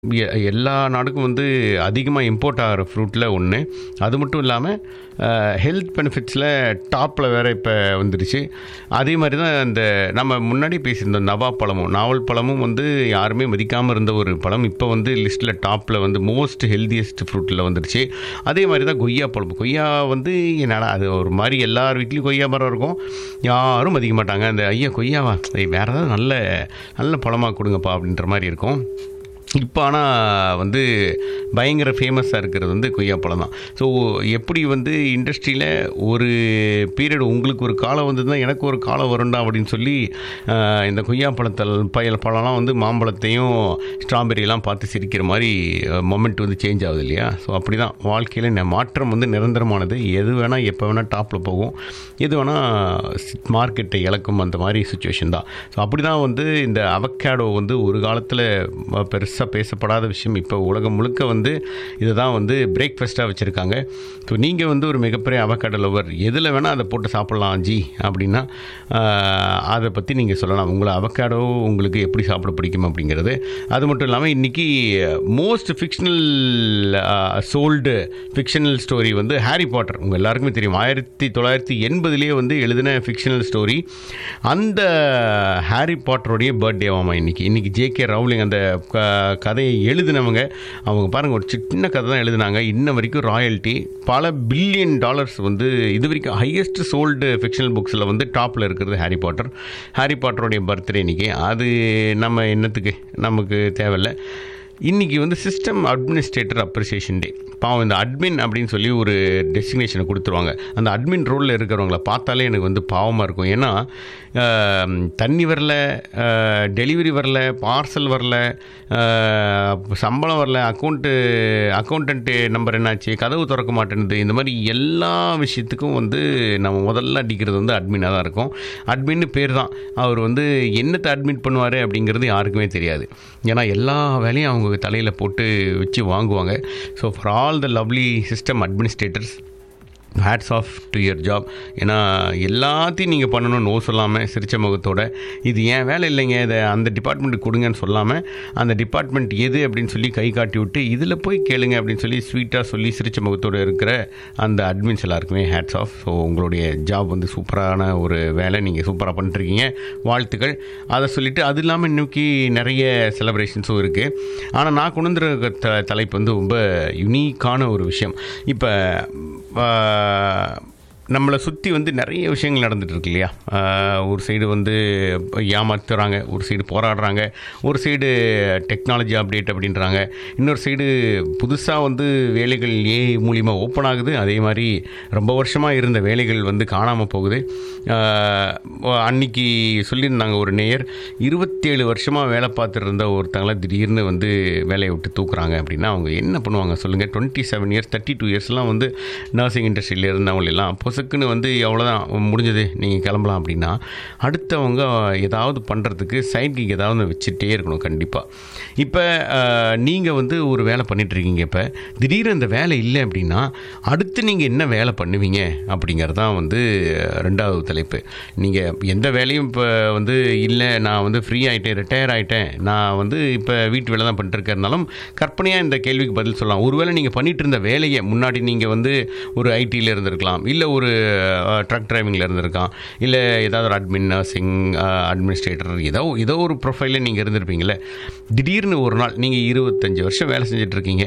எ எல்லா நாடுக்கும் வந்து அதிகமாக இம்போர்ட் ஆகிற ஃப்ரூட்டில் ஒன்று அது மட்டும் இல்லாமல் ஹெல்த் பெனிஃபிட்ஸில் டாப்பில் வேறு இப்போ வந்துடுச்சு அதே மாதிரி தான் இந்த நம்ம முன்னாடி பேசியிருந்தோம் நவா பழமும் நாவல் பழமும் வந்து யாருமே மதிக்காமல் இருந்த ஒரு பழம் இப்போ வந்து லிஸ்ட்டில் டாப்பில் வந்து மோஸ்ட் ஹெல்தியஸ்ட் ஃப்ரூட்டில் வந்துடுச்சு அதே மாதிரி தான் கொய்யா பழம் கொய்யா வந்து என்னடா அது ஒரு மாதிரி எல்லார் வீட்லேயும் கொய்யா மரம் இருக்கும் யாரும் மதிக்க மாட்டாங்க அந்த ஐயா கொய்யாவா ஏய், வேறு ஏதாவது நல்ல நல்ல பழமாக கொடுங்கப்பா அப்படின்ற மாதிரி இருக்கும் இப்போ ஆனால் வந்து பயங்கர ஃபேமஸாக இருக்கிறது வந்து கொய்யாப்பழம் தான் ஸோ எப்படி வந்து இண்டஸ்ட்ரியில் ஒரு பீரியட் உங்களுக்கு ஒரு காலம் வந்ததுன்னா எனக்கு ஒரு காலம் வரும்டா அப்படின்னு சொல்லி ஆஹ், இந்த கொய்யாப்பழத்தல் பயல் பழம்லாம் வந்து மாம்பழத்தையும் ஸ்ட்ராபெரியெல்லாம் பார்த்து சிரிக்கிற மாதிரி மொமெண்ட் வந்து சேஞ்ச் ஆகுது இல்லையா ஸோ அப்படி தான் வாழ்க்கையில் ந- மாற்றம் வந்து நிரந்தரமானது எது வேணால் எப்போ வேணால் டாப்பில் போகும் எது வேணால் மார்க்கெட்டை இழக்கும் அந்த மாதிரி சுச்சுவேஷன் தான் ஸோ அப்படி தான் வந்து இந்த அவக்காடோ வந்து ஒரு காலத்தில் பெருசாக பேசப்படாத விஷயம் இப்போ உலகம் முழுக்க வந்து இதை தான் வந்து பிரேக்ஃபாஸ்ட்டாக வச்சுருக்காங்க ஸோ நீங்கள் வந்து ஒரு மிகப்பெரிய அவக்காடோ லவர் எதில் வேணால் அதை போட்டு சாப்பிட்லாம் ஜி அப்படின்னா ஆஹ், அதை பற்றி நீங்கள் சொல்லலாம் உங்களை அவக்காடோ உங்களுக்கு எப்படி சாப்பிட பிடிக்கும் அப்படிங்கிறது அது மட்டும் இல்லாமல் இன்றைக்கி most fictional sold fictional story வந்து ஹாரி பாட்டர் உங்கள் எல்லாருக்குமே தெரியும் ஆயிரத்தி தொள்ளாயிரத்தி எண்பதுலேயே வந்து எழுதின ஃபிக்ஷனல் ஸ்டோரி அந்த ஹாரி பாட்டருடைய பர்த்டேவாமா இன்னைக்கு இன்னைக்கு ஜேகே ரவுலிங் அந்த க- கதையை எழுதினவங்க அவங்க பாருங்கள் ஒரு சின்ன கதை தான் எழுதினாங்க இன்ன வரைக்கும் ராயல்ட்டி பல பில்லியன் டாலர்ஸ் வந்து இது வரைக்கும் ஹையஸ்ட் சோல்டு ஃபிக்ஷனல் புக்ஸில் வந்து டாப்பில் இருக்கிறது ஹாரி பாட்டர் ஹாரி பாட்டருடைய பர்த்டே இன்னைக்கு அது நம்ம என்னத்துக்கு நமக்கு தேவையில்லை இன்றைக்கி வந்து சிஸ்டம் அட்மினிஸ்ட்ரேட்டர் அப்ரிசியேஷன் டே பாவம் இந்த அட்மின் அப்படின்னு சொல்லி ஒரு டெஸ்டினேஷனை கொடுத்துருவாங்க அந்த அட்மின் ரோலில் இருக்கிறவங்கள பார்த்தாலே எனக்கு வந்து பாவமாக இருக்கும் ஏன்னா ஆஹ், தண்ணி வரல டெலிவரி வரல பார்சல் வரல ஆஹ், சம்பளம் வரல அக்கௌண்ட்டு அக்கௌண்டன்ட்டு நம்பர் என்னாச்சு கதவு திறக்க மாட்டேன்னுது இந்த மாதிரி எல்லா விஷயத்துக்கும் வந்து நம்ம முதல்ல அடிக்கிறது வந்து அட்மினாக தான் இருக்கும் அட்மின்னு பேர் தான் அவர் வந்து என்னத்தை அட்மிட் பண்ணுவார் அப்படிங்கிறது யாருக்குமே தெரியாது ஏன்னா எல்லா வேலையும் அவங்க தலையில் போட்டு வச்சு வாங்குவாங்க so for all the lovely system administrators hats off to your job ஏன்னா எல்லாத்தையும் நீங்கள் பண்ணணும் நோ சொல்லாமல் சிரிச்ச முகத்தோட இது ஏன் வேலை இல்லைங்க இதை அந்த டிபார்ட்மெண்ட்டுக்கு கொடுங்கன்னு சொல்லாமல் அந்த டிபார்ட்மெண்ட் எது அப்படின்னு சொல்லி கை காட்டி விட்டு இதில் போய் கேளுங்க அப்படின்னு சொல்லி ஸ்வீட்டாக சொல்லி சிரிச்ச முகத்தோடு இருக்கிற அந்த அட்மின்ஸ் எல்லாருக்குமே ஹேட்ஸ் ஆஃப் ஸோ உங்களுடைய ஜாப் வந்து சூப்பரான ஒரு வேலை நீங்கள் சூப்பராக பண்ணிட்டுருக்கீங்க வாழ்த்துக்கள் அதை சொல்லிவிட்டு அது இல்லாமல் இன்னைக்கு நிறைய செலிப்ரேஷன்ஸும் இருக்குது ஆனால் நான் கொண்டு வந்திருக்க த தலைப்பு வந்து ரொம்ப யுனீக்கான ஒரு விஷயம் இப்போ நம்மளை சுற்றி வந்து நிறைய விஷயங்கள் நடந்துட்டு இருக்கு இல்லையா ஆஹ் ஒரு சைடு வந்து ஏமாத்துறாங்க ஒரு சைடு போராடுறாங்க ஒரு சைடு டெக்னாலஜி அப்டேட் அப்படின்றாங்க இன்னொரு சைடு புதுசாக வந்து வேலைகள் ஏ மூலிமா ஓப்பன் ஆகுது அதே மாதிரி ரொம்ப வருஷமாக இருந்த வேலைகள் வந்து காணாமல் போகுது ஆஹ் அன்னைக்கு சொல்லியிருந்தாங்க ஒரு நேயர் இருபத்தேழு வருஷமாக வேலை பார்த்துட்டு இருந்த ஒருத்தங்கள திடீர்னு வந்து வேலையை விட்டு தூக்குறாங்க அப்படின்னா அவங்க என்ன பண்ணுவாங்க சொல்லுங்கள் twenty seven years thirty two இயர்ஸ்லாம் வந்து நர்சிங் இண்டஸ்ட்ரியில் இருந்தவங்க எல்லாம் பொசுக்குன்னு வந்து எவ்வளோதான் முடிஞ்சது நீங்கள் கிளம்பலாம் அப்படின்னா அடுத்தவங்க ஏதாவது பண்ணுறதுக்கு சைட்கிக் ஏதாவது வச்சுட்டே இருக்கணும் கண்டிப்பாக இப்போ நீங்கள் வந்து ஒரு வேலை பண்ணிட்டு இருக்கீங்க இப்போ திடீர்னு அந்த வேலை இல்லை அப்படின்னா அடுத்து நீங்கள் என்ன வேலை பண்ணுவீங்க அப்படிங்கிறது தான் வந்து ரெண்டாவது தலைப்பு நீங்கள் எந்த வேலையும் இப்போ வந்து இல்லை நான் வந்து ஃப்ரீ ஆகிட்டேன் ரிட்டையர் ஆகிட்டேன் நான் வந்து இப்போ வீட்டு வேலை தான் பண்ணிட்டுருக்கறனாலும் கற்பனையாக இந்த கேள்விக்கு பதில் சொல்லலாம் ஒருவேளை நீங்கள் பண்ணிட்டு இருந்த வேலையை முன்னாடி நீங்கள் வந்து ஒரு ஐடியில் இருந்திருக்கலாம் இல்லை ஒரு ட்ரக் டிரைவிங்கில் இருந்திருக்கலாம் இல்லை ஏதாவது ஒரு அட்மின் நர்சிங் அட்மினிஸ்ட்ரேட்டர் ஏதோ ஏதோ ஒரு ப்ரொஃபைலில் நீங்கள் இருந்திருப்பீங்களே திடீர்னு ஒரு நாள் நீங்கள் இருபத்தஞ்சி வருஷம் வேலை செஞ்சிட்ருக்கீங்க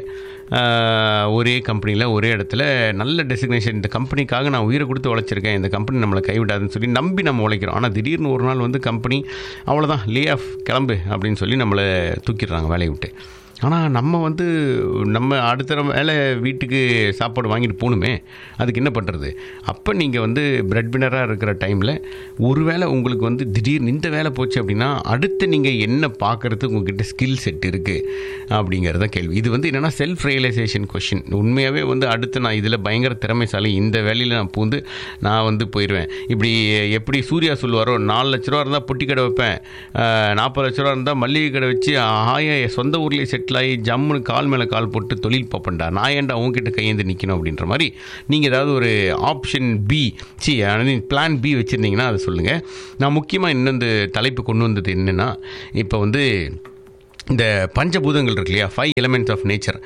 ஒரே கம்பெனியில் ஒரே இடத்துல நல்ல டெசிக்னேஷன் இந்த கம்பெனிக்காக நான் உயிரை கொடுத்து உழைச்சிருக்கேன் இந்த கம்பெனி நம்மளை கைவிடாதுன்னு சொல்லி நம்பி நம்ம உழைக்கிறோம் ஆனால் திடீர்னு ஒரு நாள் வந்து கம்பெனி அவ்வளோதான் லே ஆஃப் கிளம்பு அப்படின்னு சொல்லி நம்மளை தூக்கிடுறாங்க வேலையை விட்டு ஆனால் நம்ம வந்து நம்ம அடுத்த வேலை வீட்டுக்கு சாப்பாடு வாங்கிட்டு போகணுமே அதுக்கு என்ன பண்ணுறது அப்போ நீங்கள் வந்து பிரெட் வினராக இருக்கிற டைமில் ஒருவேளை உங்களுக்கு வந்து திடீர்னு இந்த வேலை போச்சு அப்படின்னா அடுத்து நீங்கள் என்ன பார்க்குறதுக்கு உங்ககிட்ட ஸ்கில் செட் இருக்குது அப்படிங்கிறத கேள்வி இது வந்து என்னென்னா செல்ஃப் ரியலைசேஷன் கொஷின் உண்மையாகவே வந்து அடுத்து நான் இதில் பயங்கர திறமைசாலி இந்த வேலையில் நான் பூந்து நான் வந்து போயிடுவேன் இப்படி எப்படி சூர்யா சொல்லுவாரோ நாலு லட்ச ரூபா இருந்தால் பொட்டி கடை வைப்பேன் நாற்பது லட்ச ரூபா இருந்தால் மல்லிகை கடை வச்சு ஆய சொந்த ஊர்லேயே செட்டில் ஆகி ஜம்முன்னு கால் மேலே கால் போட்டு தொழில் பார்ப்பேன்டா நான் ஏன்டா உங்ககிட்ட கையேந்து நிற்கணும் அப்படின்ற மாதிரி நீங்கள் ஏதாவது ஒரு option B C plan B வச்சுருந்தீங்கன்னா அதை சொல்லுங்கள் நான் முக்கியமாக இன்னொரு தலைப்பு கொண்டு வந்தது என்னென்னா இப்போ வந்து இந்த பஞ்சபூதங்கள் இருக்கு இல்லையா ஃபைவ் எலமெண்ட்ஸ் ஆஃப் நேச்சர்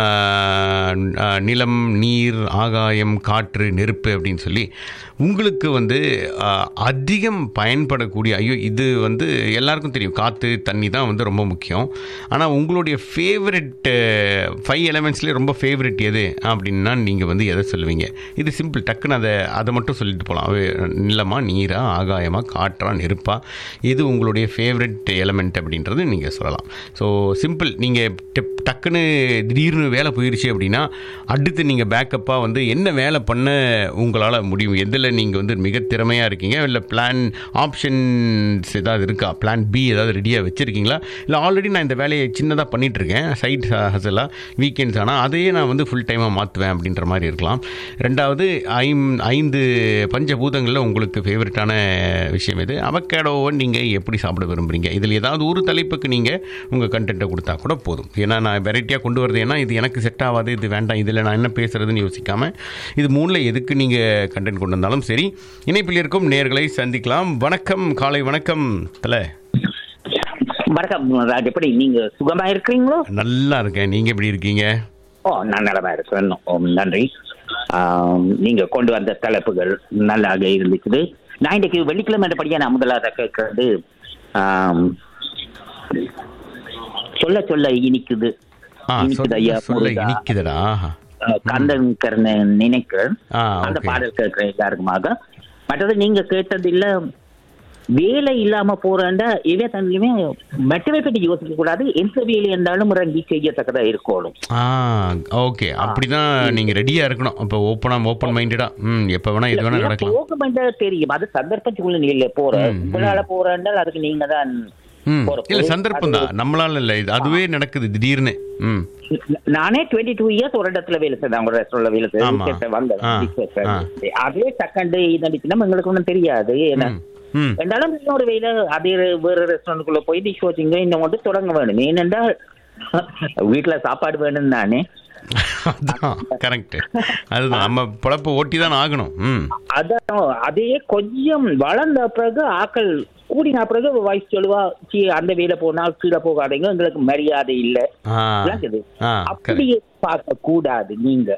நிலம் நீர் ஆகாயம் காற்று நெருப்பு அப்படின்னு சொல்லி உங்களுக்கு வந்து ஆஹ், அதிகம் பயன்படக்கூடிய ஐயோ இது வந்து எல்லாருக்கும் தெரியும் காற்று தண்ணி தான் வந்து ரொம்ப முக்கியம் ஆனால் உங்களுடைய ஃபேவரெட் ஃபைவ் எலமெண்ட்ஸ்லேயே ரொம்ப ஃபேவரெட் எது அப்படின்னா நீங்கள் வந்து எதை சொல்லுவீங்க இது சிம்பிள் டக்குன்னு அதை அதை மட்டும் சொல்லிட்டு போகலாம் நிலமா நீரா ஆகாயமா காற்றா நெருப்பா இது உங்களுடைய ஃபேவரெட் எலமெண்ட் அப்படின்றது நீங்கள் சொல்லலாம் ஸோ சிம்பிள் நீங்கள் டக்குன்னு திடீர்னு வேலை போயிடுச்சு அப்படின்னா அடுத்து நீங்கள் பேக்கப்பாக வந்து என்ன வேலை பண்ண உங்களால் முடியும் எதில் நீங்கள் வந்து மிக திறமையாக இருக்கீங்க இல்லை பிளான் ஆப்ஷன்ஸ் ஏதாவது இருக்கா பிளான் பி ஏதாவது ரெடியாக வச்சுருக்கீங்களா இல்லை ஆல்ரெடி நான் இந்த வேலையை சின்னதாக பண்ணிகிட்ருக்கேன் சைட் ஹசலாக வீக்கெண்ட்ஸ் ஆனால் அதையே நான் வந்து ஃபுல் டைமாக மாற்றுவேன் அப்படின்ற மாதிரி இருக்கலாம் ரெண்டாவது ஐம் ஐந்து பஞ்சபூதங்களில் உங்களுக்கு ஃபேவரட்டான விஷயம் எது அவக்கேடோவை நீங்கள் எப்படி சாப்பிட விரும்புகிறீங்க இதில் ஏதாவது ஒரு தலைப்புக்கு நீங்கள் உங்கள் கண்டென்ட்டை கொடுத்தா கூட போதும் ஏன்னா நான் வெரைட்டியாக கொண்டு வரது ஏன்னா இது எனக்கு செட் ஆகாது இது வேண்டாம் இதில் நான் என்ன பேசுகிறதுன்னு யோசிக்காமல் இது மூணில் எதுக்கு நீங்கள் கண்டென்ட் கொண்டு வந்தாலும் சரி இணைப்பில் இருக்கும் நேர்களை சந்திக்கலாம் வணக்கம் காலை வணக்கம் தலை வணக்கம் ராஜ் எப்படி நீங்க சுகமா இருக்கிறீங்களோ நல்லா இருக்கேன் நீங்கள் எப்படி இருக்கீங்க ஓ நான் நலமா இருக்கிறேன் ஓ, நன்றி ஆம், நீங்க கொண்டு வந்த தலைப்புகள் நல்லாக இருந்துச்சுது நான் இன்னைக்கு வெள்ளிக்கிழமை படியா நான் முதலாக கேட்கறது ஆம், சொல்ல சொல்ல இனிக்குது ஆ இனிக்குது ஐயா சொல்ல சொல்ல முருகா. இனிக்குதுடா ஆ, கந்தன் கர்ண நினைக்கிறேன் ஆ அந்த ஓகே பாடல் கேட்கிற எல்லாருக்குமாக மற்றது நீங்க கேட்டது இல்ல வேலை இல்லாம போறேன்டா இதே தன்மையுமே மற்றவை பற்றி யோசிக்க கூடாது எந்த வேலை இருந்தாலும் இறங்கி செய்யத்தக்கதா இருக்கணும் ஆ ஓகே அப்படிதான் நீங்க ரெடியா இருக்கணும் அப்போ ஓப்பனா ஓப்பன் மைண்டடா ம் எப்போ வேணா இது வேணா நடக்கலாம் போக தெரியும் அது சந்தர்ப்பத்துக்குள்ள நீங்க போற ம், ம். உங்களால போறேன்டால் அதுக்கு நீங்க தான் ம் போற இல்ல போய் சந்தர்ப்பம் தான் நம்மளால இல்ல இது அதுவே நடக்குது திடீர்னு ம் நானே டுவெண்ட்டி டூ இயர்ஸ் ஒரு இடத்துல வேலை செய்தேன் அவங்க ரெஸ்டாரண்ட்ல வேலை ஆமா. செய்து வந்தேன் ஆ, business ஆ. service. அதே செகண்ட் இதடிச்சுன்னா எங்களுக்கு ஒன்றும் தெரியாது ஏன்னா ம், ம் ரெண்டாலும் இன்னொரு வேலை அதே வேற ரெஸ்டாரண்ட்டுக்குள்ள போய் டிஷ் வாட்சிங்க இன்னும் வந்து தொடங்க வேணும் ஏனென்றால் வீட்டுல சாப்பாடு வேணும் தானே அதான் கரெக்ட் அதுதான் நம்ம பொழப்ப ஓட்டி தான் ஆகணும் ம் அதான் அதே கொஞ்சம் வளர்ந்த பிறகு ஆக்கள் கூடின பிறகு வயசு சொல்லுவா "சீ, அந்த வேலை போனா கீழே போகாதீங்க எங்களுக்கு மரியாதை இல்லை ஆ விளங்குது ஆ அப்படியே பார்க்க கூடாது நீங்க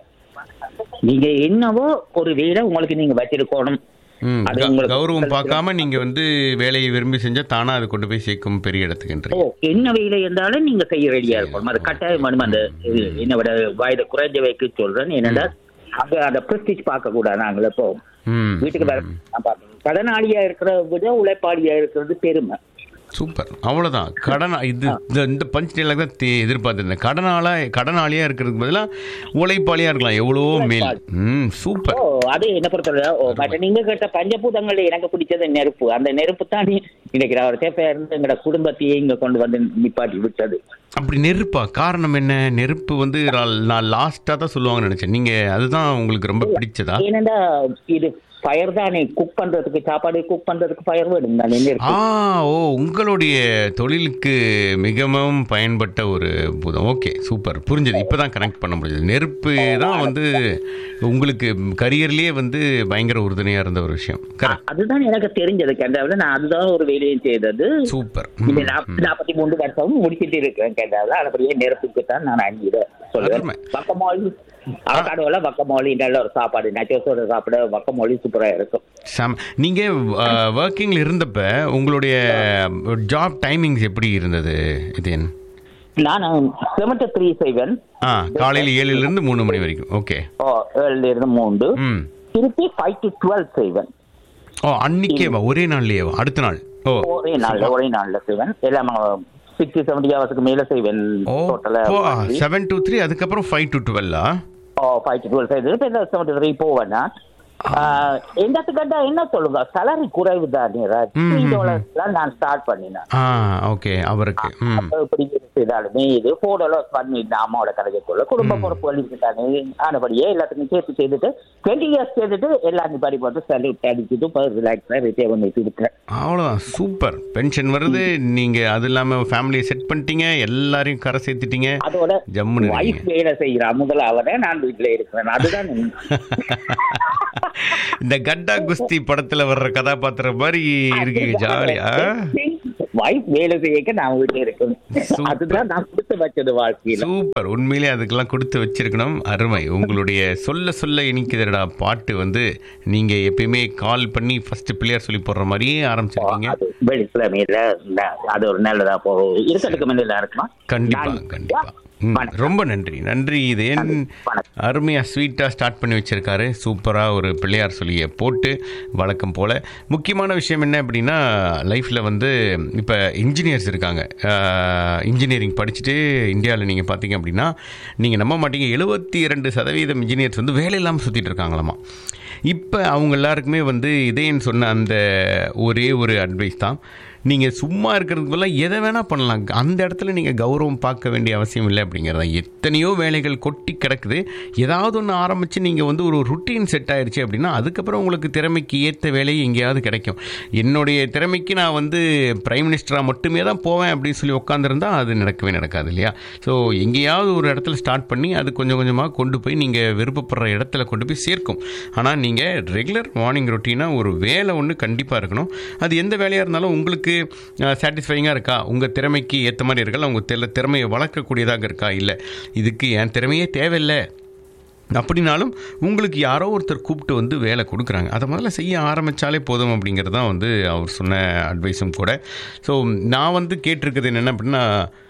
நீங்க என்னவோ ஒரு வேலை உங்களுக்கு நீங்க வச்சிருக்கணும் ம் அது க- உங்களுக்கு கௌரவம் பார்க்காம நீங்க வந்து வேலையை விரும்பி செஞ்சா தானா அது கொண்டு போய் சேர்க்கும் பெரிய ஓ இடத்துக்குன்றீங்க என்ன வேலை இருந்தாலும் நீங்க கை ரெடியா இருக்கணும் அது கட்டாயம் வேணும் அந்த இது, என்னோட வயது குறைஞ்ச வைக்க சொல்றேன் என்னடா அங்க அந்த பிரஸ்டிஜ் பார்க்க கூடாது நாங்கள இப்போ ம் வீட்டுக்கு வர நான் பார்க்கணும். கடனாளியா இருக்கிறத விட உழைப்பாளியா இருக்கிறது பெருமை சூப்பர் அவ்வளோதான் கடன் இது இந்த- இந்த பஞ்ச் டைலாக் தான் தே- எதிர்பார்த்திருந்தேன் கடனால கடனாளியாக இருக்கிறதுக்கு பதிலாக உழைப்பாளியாக இருக்கலாம் எவ்வளோ மேல் ம் சூப்பர் ஓ அது என்ன பொறுத்தவரை ஓ மற்ற நீங்க கேட்ட பஞ்சபூதங்கள்ல எனக்கு பிடிச்சது நெருப்பு அந்த நெருப்பு தான் இன்னைக்கு அவர் சேஃபா இருந்து எங்களோட குடும்பத்தையே இங்க கொண்டு வந்து நிப்பாட்டி விட்டது அப்படி நெருப்பா காரணம் என்ன நெருப்பு வந்து நான் நான் லாஸ்ட்டாக தான் சொல்லுவாங்கன்னு நினச்சேன் நீங்கள் அதுதான் உங்களுக்கு ரொம்ப பிடிச்சதா ஏனென்றா இது ஃபயர் தானே குக் பண்றதுக்கு சாப்பாடு குக் பண்றதுக்கு ஃபயர் வேணும் தானே நெருப்பு ஆ ஓ உங்களுடைய தொழிலுக்கு மிகவும் பயன்பட்ட ஒரு பூதம் ஓகே சூப்பர் புரிஞ்சது இப்போ தான் கனெக்ட் பண்ண முடிஞ்சது நெருப்பு தான் வந்து உங்களுக்கு கரியர்லேயே வந்து பயங்கர உறுதுணையாக இருந்த ஒரு விஷயம் கரெக்ட் அதுதான் எனக்கு தெரிஞ்சது கேட்டாவில் நான் அதுதான் ஒரு வேலையை செய்தது சூப்பர் இந்த நாற்பத்தி நாற்பத்தி மூணு வருஷம் முடிச்சிட்டு இருக்கேன் கேட்டாவில் அப்படியே நெருப்புக்கு தான் நான் அஞ்சு சொல்லுவேன் அருமை. வக்கமோலி அவக்காடுல வக்கமோலி நல்ல ஒரு சாப்பாடு நச்சோசோட சாப்பிட வக்கமோலி சூப்பரா இருக்கும் சம் நீங்கள் ஒர்க்கிங்கில் இருந்தப்ப உங்களுடைய ஜாப் டைமிங்ஸ் எப்படி இருந்தது இது என்ன நான் செவன்டி த்ரீ செய்வேன் ஆ காலையில் ஏழுலேருந்து மூணு மணி வரைக்கும் ஓகே ஓ ஏழுல இருந்து மூன்று ம் திருப்பி ஃபைவ் டு டுவெல் செய்வேன் ஓ அன்னைக்கேவா ஒரே நாள்லேயேவா அடுத்த நாள் ஓ ஒரே நாள்ல ஒரே நாள்ல செய்வேன் எல்லாம் சிக்ஸ்டி செவன்டி ஹவர்ஸ்க்கு மேல செய்வேன் ஓ டோட்டலா செவன் டு த்ரீ அதுக்கப்புறம் ஃபைவ் டு டுவெல்லா ஓ ஃபைவ் டு டுவெல் செய்து இப்போ இந்த செவன்டி த்ரீ போவேன் எங்காத்து கேட்டா என்ன சொல்லுங்க salary குறைவு தான் ம், ம், ம். டாலர்ஸ்லாம் நான் ஸ்டார்ட் பண்ணினேன் ஆ ஓகே அவருக்கு ம் அப்ப இப்படி செய்தாலுமே இது ஃபோர் டாலர்ஸ் பண்ணிட்டு அம்மாவோட கதைக்குள்ள குடும்ப பொறுப்பு தானே ஆனபடியே எல்லாத்துக்கும் சேர்த்து செய்துட்டு டுவெண்ட்டி இயர்ஸ் செய்துட்டு எல்லாத்தையும் படி போட்டு சல்யூட் அடிச்சுட்டு இப்போ ரிலாக்ஸாக ரிட்டே பண்ணிட்டு இருக்கிறேன் அவ்வளோதான் சூப்பர் பென்ஷன் வருது நீங்கள் அது இல்லாமல் ஃபேமிலியை செட் பண்ணிட்டீங்க எல்லாரையும் கரை சேர்த்துட்டீங்க அதோட ஜம்முன்னு வைஃப் இருக்கீங்க வேலை செய்யறா முதல்ல அவரை நான் வீட்டுல இருக்கிறேன் அதுதான் இந்த கட்டா குஸ்தி படத்துல வர்ற கதாபாத்திரம் மாதிரி இருக்கீங்க ஜாலியா வைஃப் வேலை செய்ய நான் வீட்டுல இருக்கணும் Super. அதுதான் நான் கொடுத்து வச்சது வாழ்க்கையில சூப்பர் உண்மையிலே அதுக்கெல்லாம் கொடுத்து வச்சிருக்கணும் அருமை உங்களுடைய சொல்ல சொல்ல இனிக்குதுடா பாட்டு வந்து நீங்க எப்பயுமே கால் பண்ணி ஃபர்ஸ்ட் பிள்ளையார் சொல்லி போடுற மாதிரியே ஆரம்பிச்சிருக்கீங்க அது வெள்ளிக்கிழமையில ந- அது ஒரு நல்லதா போ இருக்கிறதுக்கு முன்ன இருக்குமா கண்டிப்பா நான்- கண்டிப்பா ம், வணக்கம். ரொம்ப நன்றி நன்றி இது ஏன் வணக்கம். அருமையா ஸ்வீட்டா ஸ்டார்ட் பண்ணி வச்சிருக்காரு சூப்பரா ஒரு பிள்ளையார் சொல்லிய போட்டு வழக்கம் போல முக்கியமான விஷயம் என்ன அப்படின்னா லைஃப்ல வந்து இப்போ இன்ஜினியர்ஸ் இருக்காங்க இன்ஜினியரிங் படிச்சுட்டு இந்தியாவில் நீங்கள் பார்த்தீங்க அப்படின்னா நீங்கள் நம்ப மாட்டீங்க எழுபத்தி இரண்டு சதவீதம் இன்ஜினியர்ஸ் வந்து வேலை இல்லாமல் சுற்றிட்டு இருக்காங்களாமா இப்போ அவங்க எல்லாருக்குமே வந்து இதேன்னு சொன்ன அந்த ஒரே ஒரு அட்வைஸ் தான் நீங்கள் சும்மா இருக்கிறதுக்கு பதிலாக எதை வேணால் பண்ணலாம் அந்த இடத்துல நீங்கள் கௌரவம் பார்க்க வேண்டிய அவசியம் இல்லை அப்படிங்கிறதா எத்தனையோ வேலைகள் கொட்டி கிடக்குது ஏதாவது ஒன்று ஆரம்பித்து நீங்கள் வந்து ஒரு ருட்டீன் செட் ஆயிடுச்சு அப்படின்னா அதுக்கப்புறம் உங்களுக்கு திறமைக்கு ஏற்ற வேலை எங்கேயாவது கிடைக்கும் என்னுடைய திறமைக்கு நான் வந்து பிரைம் மினிஸ்டராக மட்டுமே தான் போவேன் அப்படின்னு சொல்லி உட்காந்துருந்தா அது நடக்கவே நடக்காது இல்லையா ஸோ எங்கேயாவது ஒரு இடத்துல ஸ்டார்ட் பண்ணி அது கொஞ்சம் கொஞ்சமாக கொண்டு போய் நீங்கள் விருப்பப்படுற இடத்துல கொண்டு போய் சேர்க்கும் ஆனால் நீங்கள் ரெகுலர் மார்னிங் ரொட்டீனாக ஒரு வேலை ஒன்று கண்டிப்பாக இருக்கணும் அது எந்த வேலையாக இருந்தாலும் உங்களுக்கு சாட்டிஸ்ஃபைங்காக இருக்கா உங்கள் திறமைக்கு ஏற்ற மாதிரி இருக்கா உங்கள் திற திறமையை வளர்க்கக்கூடியதாக இருக்கா இல்லை இதுக்கு என் திறமையே தேவையில்லை அப்படின்னாலும் உங்களுக்கு யாரோ ஒருத்தர் கூப்பிட்டு வந்து வேலை கொடுக்குறாங்க அதை முதல்ல செய்ய ஆரம்பித்தாலே போதும் அப்படிங்கிறது தான் வந்து அவர் சொன்ன அட்வைஸும் கூட ஸோ நான் வந்து கேட்டிருக்கிறது என்னென்ன அப்படின்னா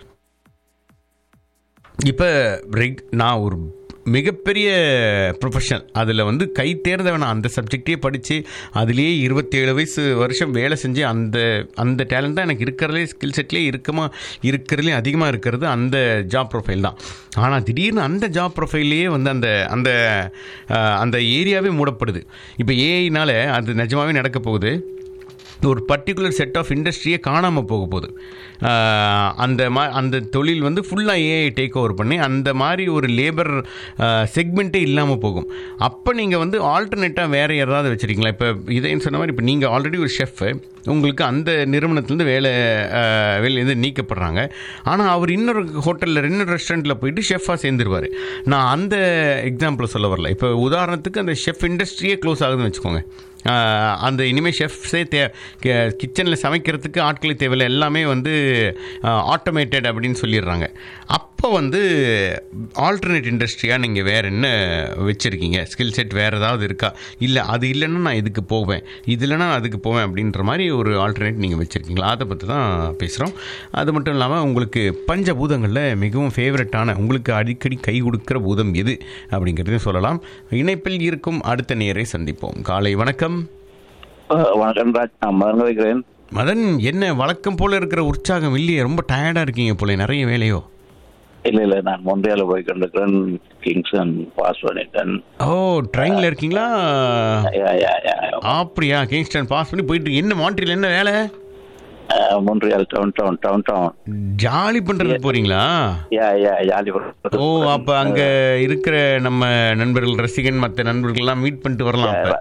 இப்போ ரெக் நான் ஒரு மிகப்பெரிய ப்ரொஃபஷனல் அதில் வந்து கை தேர்ந்தவன் அந்த சப்ஜெக்டே படித்து அதுலேயே இருபத்தேழு வயசு வருஷம் வேலை செஞ்சு அந்த அந்த டேலண்ட் தான் எனக்கு இருக்கிறதுலே ஸ்கில் செட்லேயே இருக்கமா இருக்கிறதுலே அதிகமாக இருக்கிறது அந்த ஜாப் ப்ரொஃபைல் தான் ஆனால் திடீர்னு அந்த ஜாப் ப்ரொஃபைல்லையே வந்து அந்த அந்த அஹ், அந்த ஏரியாவே மூடப்படுது இப்போ ஏஐனால அது நிஜமாவே நடக்க போகுது ஒரு பர்டிகுலர் செட் ஆஃப் இண்டஸ்ட்ரியே காணாமல் போக போகுது ஆஹ் அந்த மா அந்த தொழில் வந்து ஃபுல்லாக ஏஐ டேக் ஓவர் பண்ணி அந்த மாதிரி ஒரு லேபர் செக்மெண்ட்டே இல்லாமல் போகும் அப்போ நீங்கள் வந்து ஆல்டர்னேட்டாக வேறு யாராவது வச்சுருக்கீங்களா இப்போ இதைன்னு சொன்ன மாதிரி இப்போ நீங்கள் ஆல்ரெடி ஒரு ஷெஃப் உங்களுக்கு அந்த நிறுவனத்துலேருந்து வேலை ஆஹ் வேலையிலேருந்து நீக்கப்படுறாங்க ஆனால் அவர் இன்னொரு ஹோட்டலில் இன்னொரு ரெஸ்டாரண்ட்டில் போயிட்டு ஷெஃபாக சேர்ந்துருவார் நான் அந்த எக்ஸாம்பிளை சொல்ல வரல இப்போ உதாரணத்துக்கு அந்த ஷெஃப் இண்டஸ்ட்ரியே க்ளோஸ் ஆகுதுன்னு வச்சுக்கோங்க ஆஹ் அந்த இனிமேல் ஷெஃப்ஸே தே கிச்சனில் சமைக்கிறதுக்கு ஆட்களே தேவையில்லை எல்லாமே வந்து ஆட்டோமேட்டட் அப்படின்னு சொல்லிடுறாங்க அப்போ வந்து ஆல்டர்னேட் இண்டஸ்ட்ரியாக நீங்கள் வேறு என்ன வச்சுருக்கீங்க ஸ்கில் செட் வேறு ஏதாவது இருக்கா இல்லை அது இல்லைன்னா நான் இதுக்கு போவேன் இது இல்லைன்னா நான் அதுக்கு போவேன் அப்படின்ற மாதிரி ஒரு ஆல்டர்னேட் நீங்கள் வச்சுருக்கீங்களா அதை பற்றி தான் பேசுகிறோம் அது மட்டும் இல்லாமல் உங்களுக்கு பஞ்சபூதங்களில் மிகவும் ஃபேவரட்டான உங்களுக்கு அடிக்கடி கை கொடுக்குற பூதம் எது அப்படிங்கிறதையும் சொல்லலாம் இணைப்பில் இருக்கும் அடுத்த நேரை சந்திப்போம் காலை வணக்கம் அஹ் வணக்கம் ராஜ் நான் மறந்து வைக்கிறேன் மதன் என்ன வழக்கம் போல இருக்கிற உற்சாகம் இல்லையே ரொம்ப டயர்டாக இருக்கீங்க போல நிறைய வேலையோ இல்ல இல்ல நான் மொன்றியால போய் கொண்டிருக்கிறேன் கிங்ஸன் பாஸ் பண்ணிட்டேன் ஓ ட்ரெயினில் இருக்கீங்களா யா, யா, யா. அப்படியா கிங்ஸ்டன் பாஸ் பண்ணி போயிட்டு என்ன மாண்ட்ரியில் என்ன வேலை அஹ் Montreal down down down downtown jolly பண்ணுறதுக்கு போறீங்களா யா யா ஜாலிபுரம் ஓ அப்போ அங்கே இருக்கிற நம்ம நண்பர்கள் ரசிகன் மற்ற நண்பர்கள்லாம் மீட் பண்ணிட்டு வரலாம் அப்போ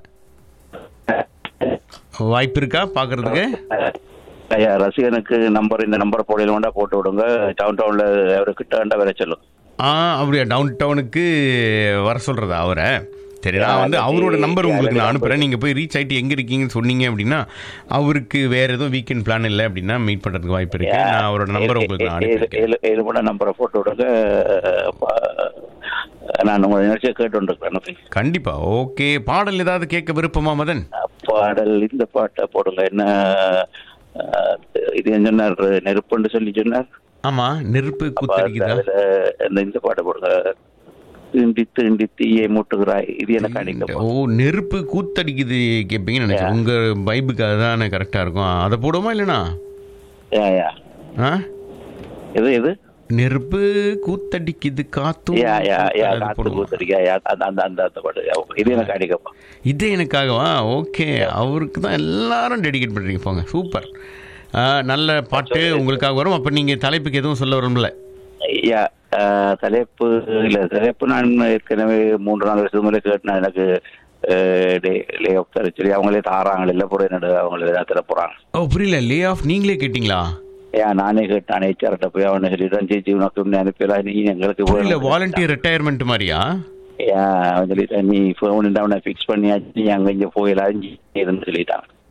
வாய்ப்பு இருக்கா பார்க்கறதுக்கு ஐயா ரசிகனுக்கு நம்பர் இந்த நம்பர் போடையில வேண்டா போட்டு விடுங்க டவுன் டவுன்ல அவருக்கு வேண்டா வேலை சொல்லும் ஆ அப்படியா டவுன் டவுனுக்கு வர சொல்கிறதா அவரை சரி நான் வந்து அவரோட நம்பர் உங்களுக்கு நான் அனுப்புகிறேன் நீங்கள் போய் ரீச் ஆகிட்டு எங்கே இருக்கீங்கன்னு சொன்னீங்க அப்படின்னா அவருக்கு வேறு எதுவும் வீக்கெண்ட் பிளான் இல்லை அப்படின்னா மீட் பண்ணுறதுக்கு வாய்ப்பு இருக்கு நான் அவரோட நம்பர் உங்களுக்கு நான் அனுப்பியிருக்கேன் ஏழு ஏழு மணி நம்பரை போட்டு விடுங்க ப- நான் உங்களை நிகழ்ச்சியை கேட்டு கண்டிப்பா ஓகே பாடல் ஏதாவது கேட்க விருப்பமா மதன் பாடல் இந்த பாட்டை போடுங்க என்ன அஹ், இது என்ன சொன்னார் நெருப்புன்னு சொல்லி சொன்னார் ஆமா நெருப்பு அப்ப குத்தடிக்குதா அதுல இந்த இந்த பாட்டை போடுங்க தீண்டி தீண்டி தீயை மூட்டுகிறாய் இது எனக்கு அடிக்க ஓ நெருப்பு கூத்தடிக்குது கேட்பீங்கன்னு நினைச்சேன் உங்க பைபுக்கு அதுதானே கரெக்டா இருக்கும் அதை போடுவோமா இல்லைனா யா யா ஆ எது எது நெருப்பு கூத்தடிக்குது காத்தும் யா யா யா அது காத்து போடுவோமா? கூத்தடிக்கா யா அந்த அந்த அந்த அந்த பாட்டு யா, இது எனக்கு அடிக்கப்பா இது எனக்காகவா ஓகே அவருக்கு தான் எல்லாரும் டெடிகேட் பண்ணுறீங்க போங்க சூப்பர் ஆ, நல்ல பாட்டு உங்களுக்காக வரும் அப்போ நீங்கள் தலைப்புக்கு எதுவும் சொல்ல வரும்ல யா அஹ், தலைப்பு இல்ல தலைப்பு நான் ஏற்கனவே மூன்று நாலு வருஷத்துக்கு மேலே கேட்டேன் எனக்கு லே ஆஃப் தர சொல்லி அவங்களே தாராங்க இல்லை போட என்னோட அவங்களே தான் தர போறாங்க ஓ புரியல லே ஆஃப் நீங்களே கேட்டிங்களா ஏன் நானே கேட்டான் ஹெச்ஆர்ட்ட போய் அவனை சொல்லிட்டான் சேச்சி உனக்கு முன்னே அனுப்பிடலாம் நீ எங்களுக்கு புரியல வாலண்டியர் ரிட்டையர்மெண்ட் மாதிரியா ஏன் அவன் சொல்லிட்டான் நீ ஃபோன் அவனை ஃபிக்ஸ் பண்ணியாச்சு நீ அங்கே இங்கே போயிடலாம் இருந்து சொல்லிட்டான்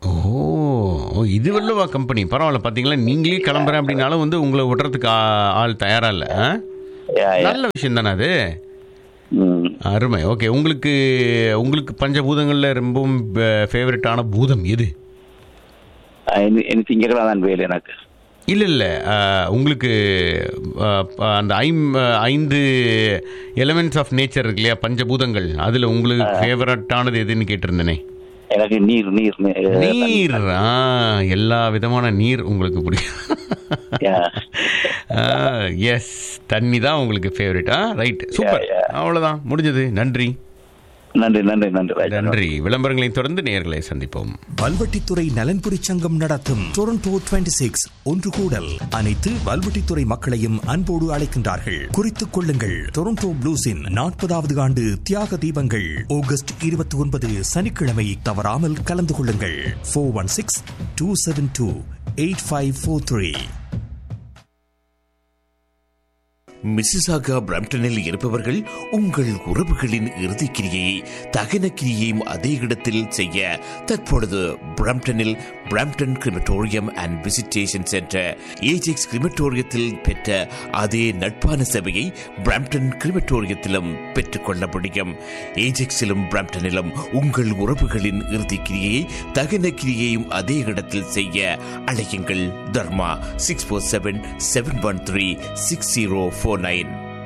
ஓ ஓ, இது வல்லவா கம்பெனி பரவாயில்ல பார்த்தீங்களா நீங்களே கிளம்புறேன் அப்படின்னாலும் வந்து உங்களை விடுறதுக்கு ஆ- ஆள் தயாரா இல்லை ஆ? யா, யா. நல்ல விஷயம் தானே அது ம். அருமை ஓகே உங்களுக்கு உங்களுக்கு பஞ்சபூதங்களில் ரொம்பவும் ஃபேவரட்டான பூதம் எது ஆ, இனி- இனி திங்கக்கிழமை தான் வேலை எனக்கு இல்லை இல்லை உங்களுக்கு ஆ, ப- அந்த ஐம் ஐந்து எலமெண்ட்ஸ் ஆஃப் நேச்சர் இருக்கு இல்லையா பஞ்சபூதங்கள் அதில் உங்களுக்கு ஃபேவரட்டானது எதுன்னு கேட்டிருந்தேனே எனக்கு நீர் நீர் நீர் நீர் ஆ எல்லா விதமான நீர் உங்களுக்கு பிடிக்கும் யா. எஸ் தண்ணி தான் உங்களுக்கு ஃபேவரட்டா ரைட் சூப்பர் yeah. அவ்வளோதான் முடிஞ்சது நன்றி நன்றி நன்றி நன்றி ராஜா. நன்றி விளம்பரங்களை தொடர்ந்து நேர்களை சந்திப்போம் வல்வெட்டித்துறை நலன்புரி சங்கம் நடத்தும் டொரண்டோ 26 சிக்ஸ் ஒன்று கூடல் அனைத்து வல்வெட்டித்துறை மக்களையும் அன்போடு அழைக்கின்றார்கள் குறித்துக் கொள்ளுங்கள் டொரண்டோ ப்ளூஸின் நாற்பதாவது ஆண்டு தியாக தீபங்கள் ஆகஸ்ட் இருபத்தி ஒன்பது சனிக்கிழமை தவறாமல் கலந்து கொள்ளுங்கள் four one six two seven two eight five four three Mississauga பிரம்டனில் இருப்பவர்கள் உங்கள் உறவுகளின் இறுதிக் கிரியை தகன கிரியையும் அதே இடத்தில் செய்ய தற்பொழுது பிரம்டனில் Brampton crematorium and visitation centre Ajax கிரிமட்டோரியத்தில் பெற்ற அதே நட்பான சேவையை பிரம்டன் கிரிமட்டோரியத்திலும் பெற்றுக்கொள்ள முடியும் ஏஜெக்ஸிலும் பிரம்டனிலும் உங்கள் உறவுகளின் இறுதிக் கிரியை தகன கிரியையும் அதே இடத்தில் செய்ய அழையுங்கள் Dharma six four seven seven one three six zero four nine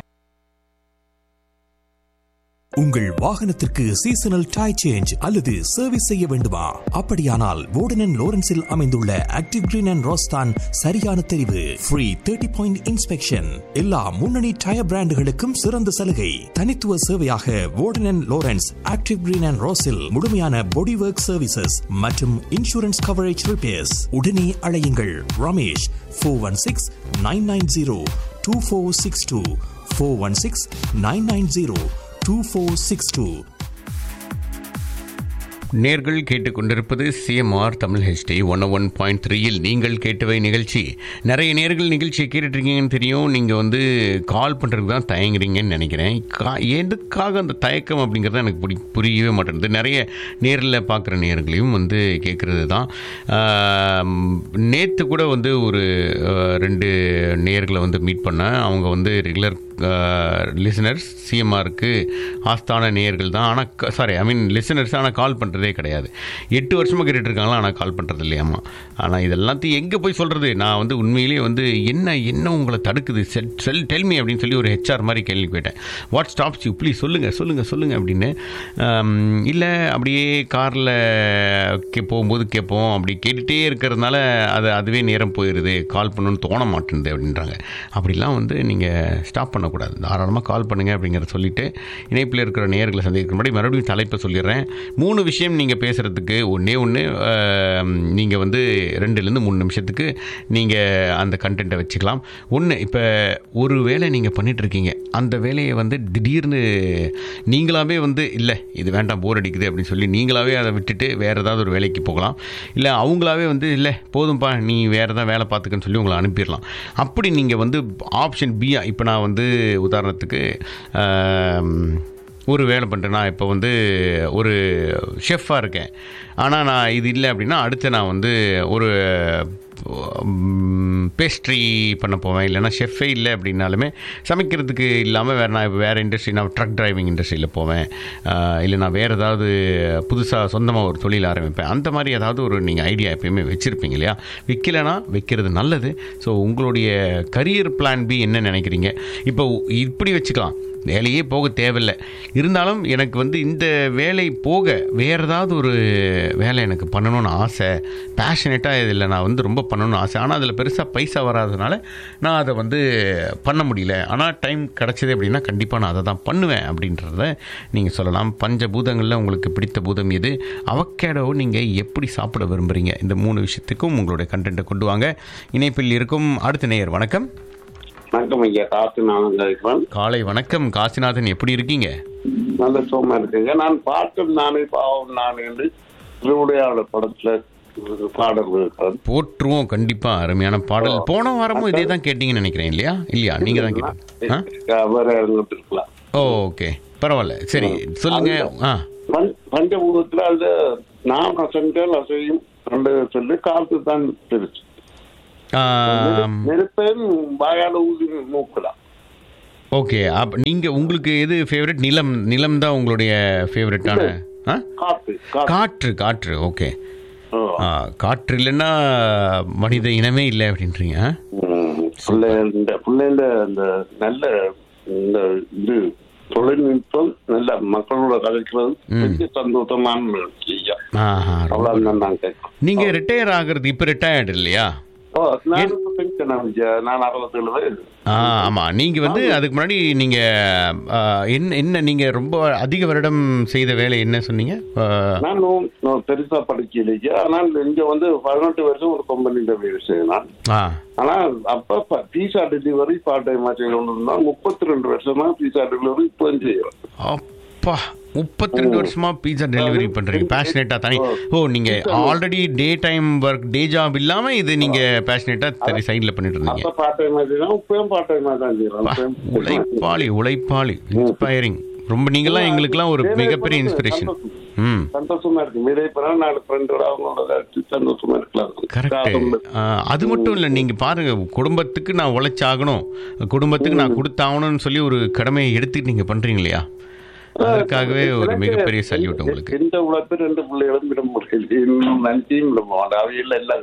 உங்கள் வாகனத்திற்கு சீசனல் டை சேஞ்ச் அல்லது சர்வீஸ் செய்ய வேண்டுமா அப்படியானால் வோர்டன் லோரன்ஸில் அமைந்துள்ள ஆக்டிவ் கிரீன் அண்ட் ரோஸ்தான் சரியான தெரிவு ஃப்ரீ தேர்ட்டி பாயிண்ட் இன்ஸ்பெக்ஷன் எல்லா முன்னணி டயர் பிராண்டுகளுக்கும் சிறந்த சலுகை தனித்துவ சேவையாக Warden Lawrence active green and ரோஸில் முழுமையான பாடி ஒர்க் சர்வீசஸ் மற்றும் இன்சூரன்ஸ் கவரேஜ் ரிப்பேர்ஸ் உடனே அழையுங்கள் Ramesh four one six nine nine zero two four six two four one six nine nine zero 2462. நேர்கள் கேட்டுக்கொண்டிருப்பது CMR Tamil HD one one point த்ரீயில் நீங்கள் கேட்டவை நிகழ்ச்சி நிறைய நேர்கள் நிகழ்ச்சியை கேட்டுட்ருக்கீங்கன்னு தெரியும் நீங்கள் வந்து கால் பண்ணுறதுக்கு தான் தயங்குறீங்கன்னு நினைக்கிறேன் கா எதுக்காக அந்த தயக்கம் அப்படிங்கிறது எனக்கு புரி புரியவே மாட்டேங்குது நிறைய நேரில் பார்க்குற நேர்களையும் வந்து கேட்குறது தான் நேற்று கூட வந்து ஒரு ஆஹ், ரெண்டு நேர்களை வந்து மீட் பண்ணேன் அவங்க வந்து ரெகுலர் லிசனர்ஸ் சிஎம்ஆருக்கு ஆஸ்தான நேயர்கள் தான் ஆனால் சாரி ஐ மீன் லிசனர்ஸ் ஆனால் கால் பண்ணுறதே கிடையாது எட்டு வருஷமாக கேட்டுட்டு இருக்காங்களா ஆனால் கால் பண்ணுறது இல்லையாம்மா ஆனால் இதெல்லாத்தையும் எங்கே போய் சொல்கிறது நான் வந்து உண்மையிலேயே வந்து என்ன என்ன உங்களை தடுக்குது செல் செல் டெல்மி அப்படின்னு சொல்லி ஒரு ஹெச்ஆர் மாதிரி கேள்வி கேட்டேன் வாட் ஸ்டாப்ஸ் யூ ப்ளீஸ் சொல்லுங்கள் சொல்லுங்கள் சொல்லுங்கள் அப்படின்னு இல்லை அப்படியே காரில் கே போகும்போது கேட்போம் அப்படி கேட்டுகிட்டே இருக்கிறதுனால அது அதுவே நேரம் போயிடுது கால் பண்ணணும்னு தோண மாட்டேங்குது அப்படின்றாங்க அப்படிலாம் வந்து நீங்கள் ஸ்டாப் பண்ணக்கூடாது தாராளமாக கால் பண்ணுங்க அப்படிங்கிறத சொல்லிட்டு இணைப்பில் இருக்கிற நேர்களை சந்திக்கிற முன்னாடி மறுபடியும் தலைப்பை சொல்லிடுறேன் மூணு விஷயம் நீங்கள் பேசுகிறதுக்கு ஒன்றே ஒன்று நீங்கள் வந்து ரெண்டுலேருந்து மூணு நிமிஷத்துக்கு நீங்கள் அந்த கண்டென்ட்டை வச்சுக்கலாம் ஒன்று இப்போ ஒரு வேலை நீங்கள் பண்ணிகிட்ருக்கீங்க அந்த வேலையை வந்து திடீர்னு நீங்களாவே வந்து இல்லை இது வேண்டாம் போர் அடிக்குது அப்படின்னு சொல்லி நீங்களாவே அதை விட்டுட்டு வேறு ஏதாவது ஒரு வேலைக்கு போகலாம் இல்லை அவங்களாவே வந்து இல்லை போதும்பா நீ வேறு ஏதாவது வேலை பார்த்துக்கன்னு சொல்லி உங்களை அனுப்பிடலாம் அப்படி நீங்கள் வந்து ஆப்ஷன் பியா இப்போ நான் வந்து உதாரணத்துக்கு ஆம், ஒரு வேலை பண்ணுறேன் நான் இப்போ வந்து ஒரு ஷெஃப்பாக இருக்கேன் ஆனால் நான் இது இல்லை அப்படின்னா அடுத்து நான் வந்து ஒரு பேஸ்ட்ரி பண்ண போவேன் இல்லைன்னா ஷெஃபே இல்லை அப்படின்னாலுமே சமைக்கிறதுக்கு இல்லாமல் வேறு நான் வேறு இண்டஸ்ட்ரி நான் ட்ரக் டிரைவிங் இண்டஸ்ட்ரியில் போவேன் ஆஹ் இல்லை நான் வேறு ஏதாவது புதுசாக சொந்தமாக ஒரு தொழில் ஆரம்பிப்பேன் அந்த மாதிரி ஏதாவது ஒரு நீங்கள் ஐடியா எப்பயுமே வச்சுருப்பீங்க இல்லையா வைக்கலைன்னா வைக்கிறது நல்லது ஸோ உங்களுடைய கரியர் பிளான் பி என்ன நினைக்கிறீங்க இப்போ இப்படி வச்சுக்கலாம் வேலையே போக தேவையில்லை இருந்தாலும் எனக்கு வந்து இந்த வேலை போக வேறு ஏதாவது ஒரு வேலை எனக்கு பண்ணணும்னு ஆசை பேஷனேட்டாக இதில் நான் வந்து ரொம்ப பண்ணணும்னு ஆசை ஆனால் அதில் பெருசாக பைசா வராதனால நான் அதை வந்து பண்ண முடியல ஆனால் டைம் கிடச்சிது அப்படின்னா கண்டிப்பாக நான் அதை தான் பண்ணுவேன் அப்படின்றத நீங்கள் சொல்லலாம் பஞ்சபூதங்களில் உங்களுக்கு பிடித்த பூதம் எது அவக்கேடோ நீங்கள் எப்படி சாப்பிட விரும்புகிறீங்க இந்த மூணு விஷயத்துக்கும் உங்களுடைய கண்டென்ட்டை கொண்டு வாங்க இணைப்பில் இருக்கும் அடுத்த நேயர் வணக்கம் வணக்கம் ஐயா காசு நான் இருக்கிறேன் காலை வணக்கம் காசிநாதன் எப்படி இருக்கீங்க நல்ல சோமா இருக்குங்க நான் பாட்டும் நானே பாவம் நான் என்று திருவிளையாடல் படத்துல ஒரு பாடல் இருக்கிறது போற்றுவோம் கண்டிப்பா அருமையான பாடல் போன வாரமும் இதே தான் கேட்டீங்கன்னு நினைக்கிறேன் இல்லையா இல்லையா நீங்க தான் கேட்டீங்க ஆ? வேற இருந்துட்டு இருக்கலாம் ஓ ஓகே பரவாயில்ல சரி சொல்லுங்க ஆ பஞ்ச- பஞ்சபூதத்துல அந்த நாம சென்றால் அசையும் ரெண்டு சொல்லி காத்து தான் தெரிச்சு ஆம், நெருப்பேன் வாயால ஊதி மூக்கலாம் ஓகே அப்ப நீங்க உங்களுக்கு எது ஃபேவரட் நிலம் நிலம் தான் உங்களுடைய ஃபேவரட்டான ஆ காத்து காத்து காற்று காற்று ஓகே ஓ. ஆ, காற்று இல்லைன்னா மனித இனமே இல்லை அப்படின்றீங்க ஆ? ம். பிள்ளை இந்த பிள்ளைங்க அந்த நல்ல இந்த இது தொழில்நுட்பம் நல்ல மக்களோட கதைக்கிறது பெரிய சந்தோஷமான ஐயா ஆஹா ரொம்ப- அவ்வளவுதான் நான் கேட்கும் நீங்க ரிட்டையர் ஆகுறது இப்ப ரிட்டையர்டு இல்லையா ஓ நான் இப்ப pension ஆனேன். நான் அறுபத்தேழு வயது ஆ ஆமா நீங்க வந்து அதுக்கு முன்னாடி நீங்க ஆ, என்ன என்ன நீங்க ரொம்ப அதிக வருடம் செய்த வேலை என்ன சொன்னீங்க ஆ, நான் நோ- நான் பெருசா படிக்கலையே ஆனால் இங்க வந்து பதினெட்டு வருஷம் ஒரு கம்பெனில வேலை செய்யலாம் ஆ ஆனா அப்ப பீஸா டெலிவரி பார்ட் டைமா செய்யணும்னா முப்பத்தி ரெண்டு வருஷமா பீஸா டெலிவரி இப்போ செய்யறேன் அப்பா முப்பத்தி ரெண்டு வருஷமா பீஸா டெலிவரி பண்றீங்க பேஷனேட்டா தனி ஓ நீங்க already day time work day job இல்லாம இது நீங்க பேஷனேட்டா சரி சைட்ல பண்ணிட்டு இருந்தீங்க அப்ப பார்ட் டைமா செய்யலாம் இப்பயும் பார்ட் டைமா தான் அப்பா, செய்யறேன் உழைப்பாளி உழைப்பாளி இன்ஸ்பைரிங் ரொம்ப நீங்களாம் எங்களுக்கெல்லாம் ஒரு மிகப்பெரிய இன்ஸ்பிரேஷன் ம் சந்தோஷமா இருக்கு மீதே பிறகு நாலு ஃப்ரெண்டோட அவங்களோட சந்தோஷமா இருக்கலாம் கரெக்ட் அது மட்டும் இல்லை நீங்கள் பாருங்க குடும்பத்துக்கு நான் உழைச்சாகணும் குடும்பத்துக்கு நான் கொடுத்தாகணும்னு சொல்லி ஒரு கடமையை எடுத்துட்டு நீங்கள் பண்ணுறீங்க இல்லையா அதற்காகவே ஒரு மிகப்பெரிய சல்யூட் உங்களுக்கு எந்த உழைப்பு ரெண்டு பிள்ளைகளும் விட முடியல இன்னும் நன்றியும் விட மாட்டேன் அவையில் எல்லாம்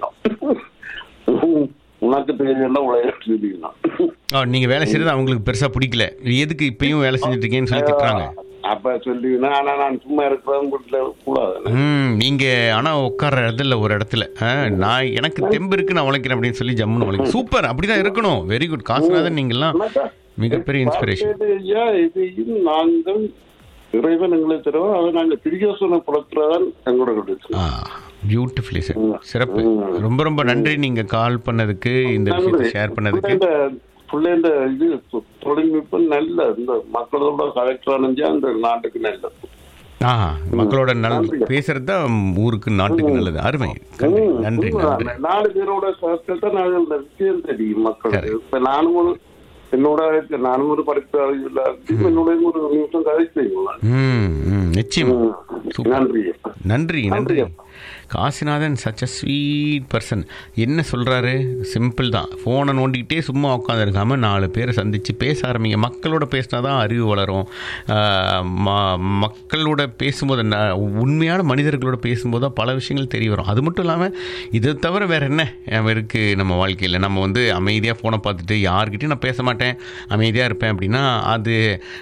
வெளியிடணும் உனக்கு தேவையெல்லாம் உழைக்கணும் ஆ நீங்கள் வேலை செய்கிறது அவங்களுக்கு பெருசாக பிடிக்கல எதுக்கு இப்பயும் வேலை செஞ்சுட்டு இருக்கேன்னு சொல்லி திட்டுறாங்க அப்ப சொல்லுவீங்கன்னா ஆனா நான் சும்மா இருக்கிறேன் வீட்டுல கூடாது ம் நீங்கள் ஆனால் உட்கார்ற இடத்துல ஒரு இடத்துல ஆ, நான் எனக்கு தெம்பு இருக்கு நான் உழைக்கிறேன் அப்படின்னு சொல்லி ஜம்முன்னு உழைக்கிறேன் சூப்பர் அப்படி தான் இருக்கணும் வெரி குட் காசுனாதான் நீங்கள்லாம் மிகப்பெரிய இன்ஸ்பிரேஷன் ஐயா இதையும் நாங்கள் இறைவன் எங்களை தருவோம் அதை நாங்கள் பிரியோசனப்படுத்துறதான் எங்களோட கிடைச்சு ஆ பியூட்டிஃபுல்லி சார் சிறப்பு ரொம்ப ரொம்ப நன்றி நீங்கள் கால் பண்ணதுக்கு இந்த விஷயத்தை ஷேர் பண்ணதுக்கு பிள்ளைங்க இது தொ- தொழில்நுட்பம் நல்ல இந்த மக்களோட கலெக்டர் அந்த நாட்டுக்கு நல்லது ஆ மக்களோட நல் பேசுறது தான் ஊருக்கு நாட்டுக்கு நல்லது அருமை நன்றி நன்றி நன்றி நா- நாலு பேரோட கஷ்டத்தை நாங்கள் இந்த விஷயம் தெரியும் மக்களுக்கு இப்ப நானும் ஒரு என்னோட நானும் ஒரு படிப்பு அறிவில்லை என்னோட ஒரு நிமிஷம் கதைப்பீங்களா ம் ம் நிச்சயம் சூப்பர் நன்றி நன்றி நன்றி Kasinathan such a sweet person என்ன சொல்கிறாரு சிம்பிள் தான் ஃபோனை நோண்டிக்கிட்டே சும்மா உட்காந்துருக்காம நாலு பேரை சந்தித்து பேச ஆரம்பிங்க மக்களோட பேசினா தான் அறிவு வளரும் ஆஹ் ம- மக்களோட பேசும்போது ந- உண்மையான மனிதர்களோட பேசும்போது தான் பல விஷயங்கள் தெரிய வரும் அது மட்டும் இல்லாமல் இதை தவிர வேறு என்ன இருக்குது நம்ம வாழ்க்கையில் நம்ம வந்து அமைதியாக ஃபோனை பார்த்துட்டு யார்கிட்டயும் நான் பேச மாட்டேன் அமைதியாக இருப்பேன் அப்படின்னா அது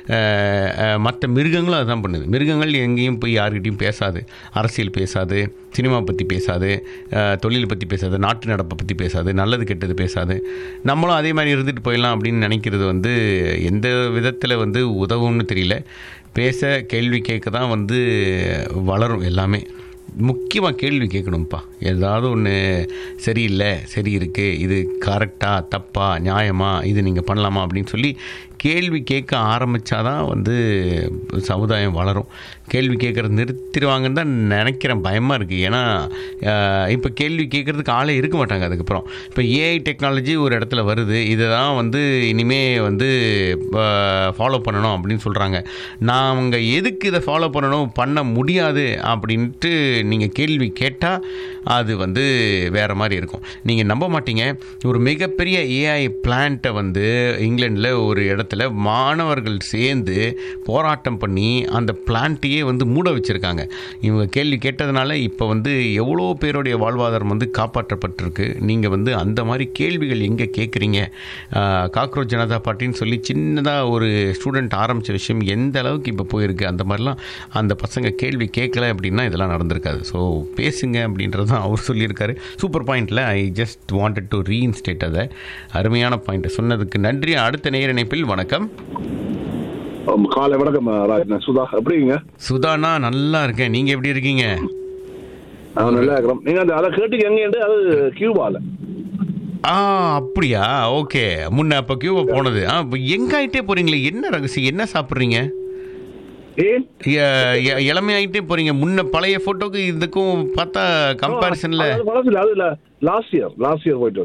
மற்ற மிருகங்களும் அதுதான் பண்ணுது மிருகங்கள் எங்கேயும் போய் யார்கிட்டயும் பேசாது அரசியல் பேசாது சினிமா பற்றி பேசாது அஹ், தொழில் பற்றி பேசாது நாட்டு நடப்பை பற்றி பேசாது நல்லது கெட்டது பேசாது நம்மளும் அதே மாதிரி இருந்துட்டு போயிடலாம் அப்படின்னு நினைக்கிறது வந்து எந்த விதத்தில் வந்து உதவும்னு தெரியல பேச கேள்வி கேட்க தான் வந்து வளரும் எல்லாமே முக்கியமாக கேள்வி கேட்கணும்ப்பா ஏதாவது ஒன்று சரியில்லை சரி இருக்குது இது கரெக்டாக தப்பா நியாயமா இது நீங்கள் பண்ணலாமா அப்படின்னு சொல்லி கேள்வி கேட்க ஆரம்பித்தாதான் வந்து சமுதாயம் வளரும் கேள்வி கேட்குறது நிறுத்திடுவாங்கன்னு தான் நினைக்கிறேன் பயமாக இருக்குது ஏன்னா இப்போ கேள்வி கேட்குறதுக்கு ஆளே இருக்க மாட்டாங்க அதுக்கப்புறம் இப்போ ஏஐ டெக்னாலஜி ஒரு இடத்துல வருது இதை தான் வந்து இனிமே வந்து ஃபாலோ பண்ணணும் அப்படின்னு சொல்கிறாங்க நாங்கள் எதுக்கு இதை ஃபாலோ பண்ணணும் பண்ண முடியாது அப்படின்ட்டு நீங்கள் கேள்வி கேட்டால் அது வந்து வேறு மாதிரி இருக்கும் நீங்கள் நம்ப மாட்டீங்க ஒரு மிகப்பெரிய ஏஐ பிளான்ட்டை வந்து இங்கிலாண்டில் ஒரு இடத்துல மாணவர்கள் சேர்ந்து போராட்டம் பண்ணி அந்த பிளான்ட்டையே வந்து மூட வச்சுருக்காங்க இவங்க கேள்வி கேட்டதுனால இப்போ வந்து எவ்வளோ பேருடைய வாழ்வாதாரம் வந்து காப்பாற்றப்பட்டிருக்கு நீங்கள் வந்து அந்த மாதிரி கேள்விகள் எங்கே கேட்குறீங்க காக்ரோச் ஜனதா பார்ட்டின்னு சொல்லி சின்னதாக ஒரு ஸ்டூடெண்ட் ஆரம்பித்த விஷயம் எந்த அளவுக்கு இப்போ போயிருக்கு அந்த மாதிரிலாம் அந்த பசங்க கேள்வி கேட்கல அப்படின்னா இதெல்லாம் நடந்திருக்காது ஸோ பேசுங்க அப்படின்றது தான் அவர் சொல்லியிருக்காரு சூப்பர் பாயிண்டில் I just wanted to reinstate அதை அருமையான பாயிண்ட் சொன்னதுக்கு நன்றி அடுத்த நேர இணைப்பில் வணக்கம் ஆமா, காலை வணக்கம் ராஜ் நான் சுதா எப்படிங்க சுதானா நல்லா இருக்கேன் நீங்கள் எப்படி இருக்கீங்க நான் நல்லா இருக்கிறோம் நீங்க அந்த அதை கேட்டுக்கு எங்க அது கியூபால ஆ அப்படியா ஓகே முன்ன அப்போ கியூபா போனது ஆ இப்போ எங்க ஆகிட்டே போகிறீங்களே என்ன ரகசியம் என்ன சாப்பிட்றீங்க ஏன் இளமையாயிட்டே போறீங்க முன்ன பழைய போட்டோக்கு இதுக்கும் பார்த்தா கம்பேரிசன்ல அது வளர்ச்சியில் அது லாஸ்ட் இயர் லாஸ்ட் இயர் போயிட்டு வந்தேன்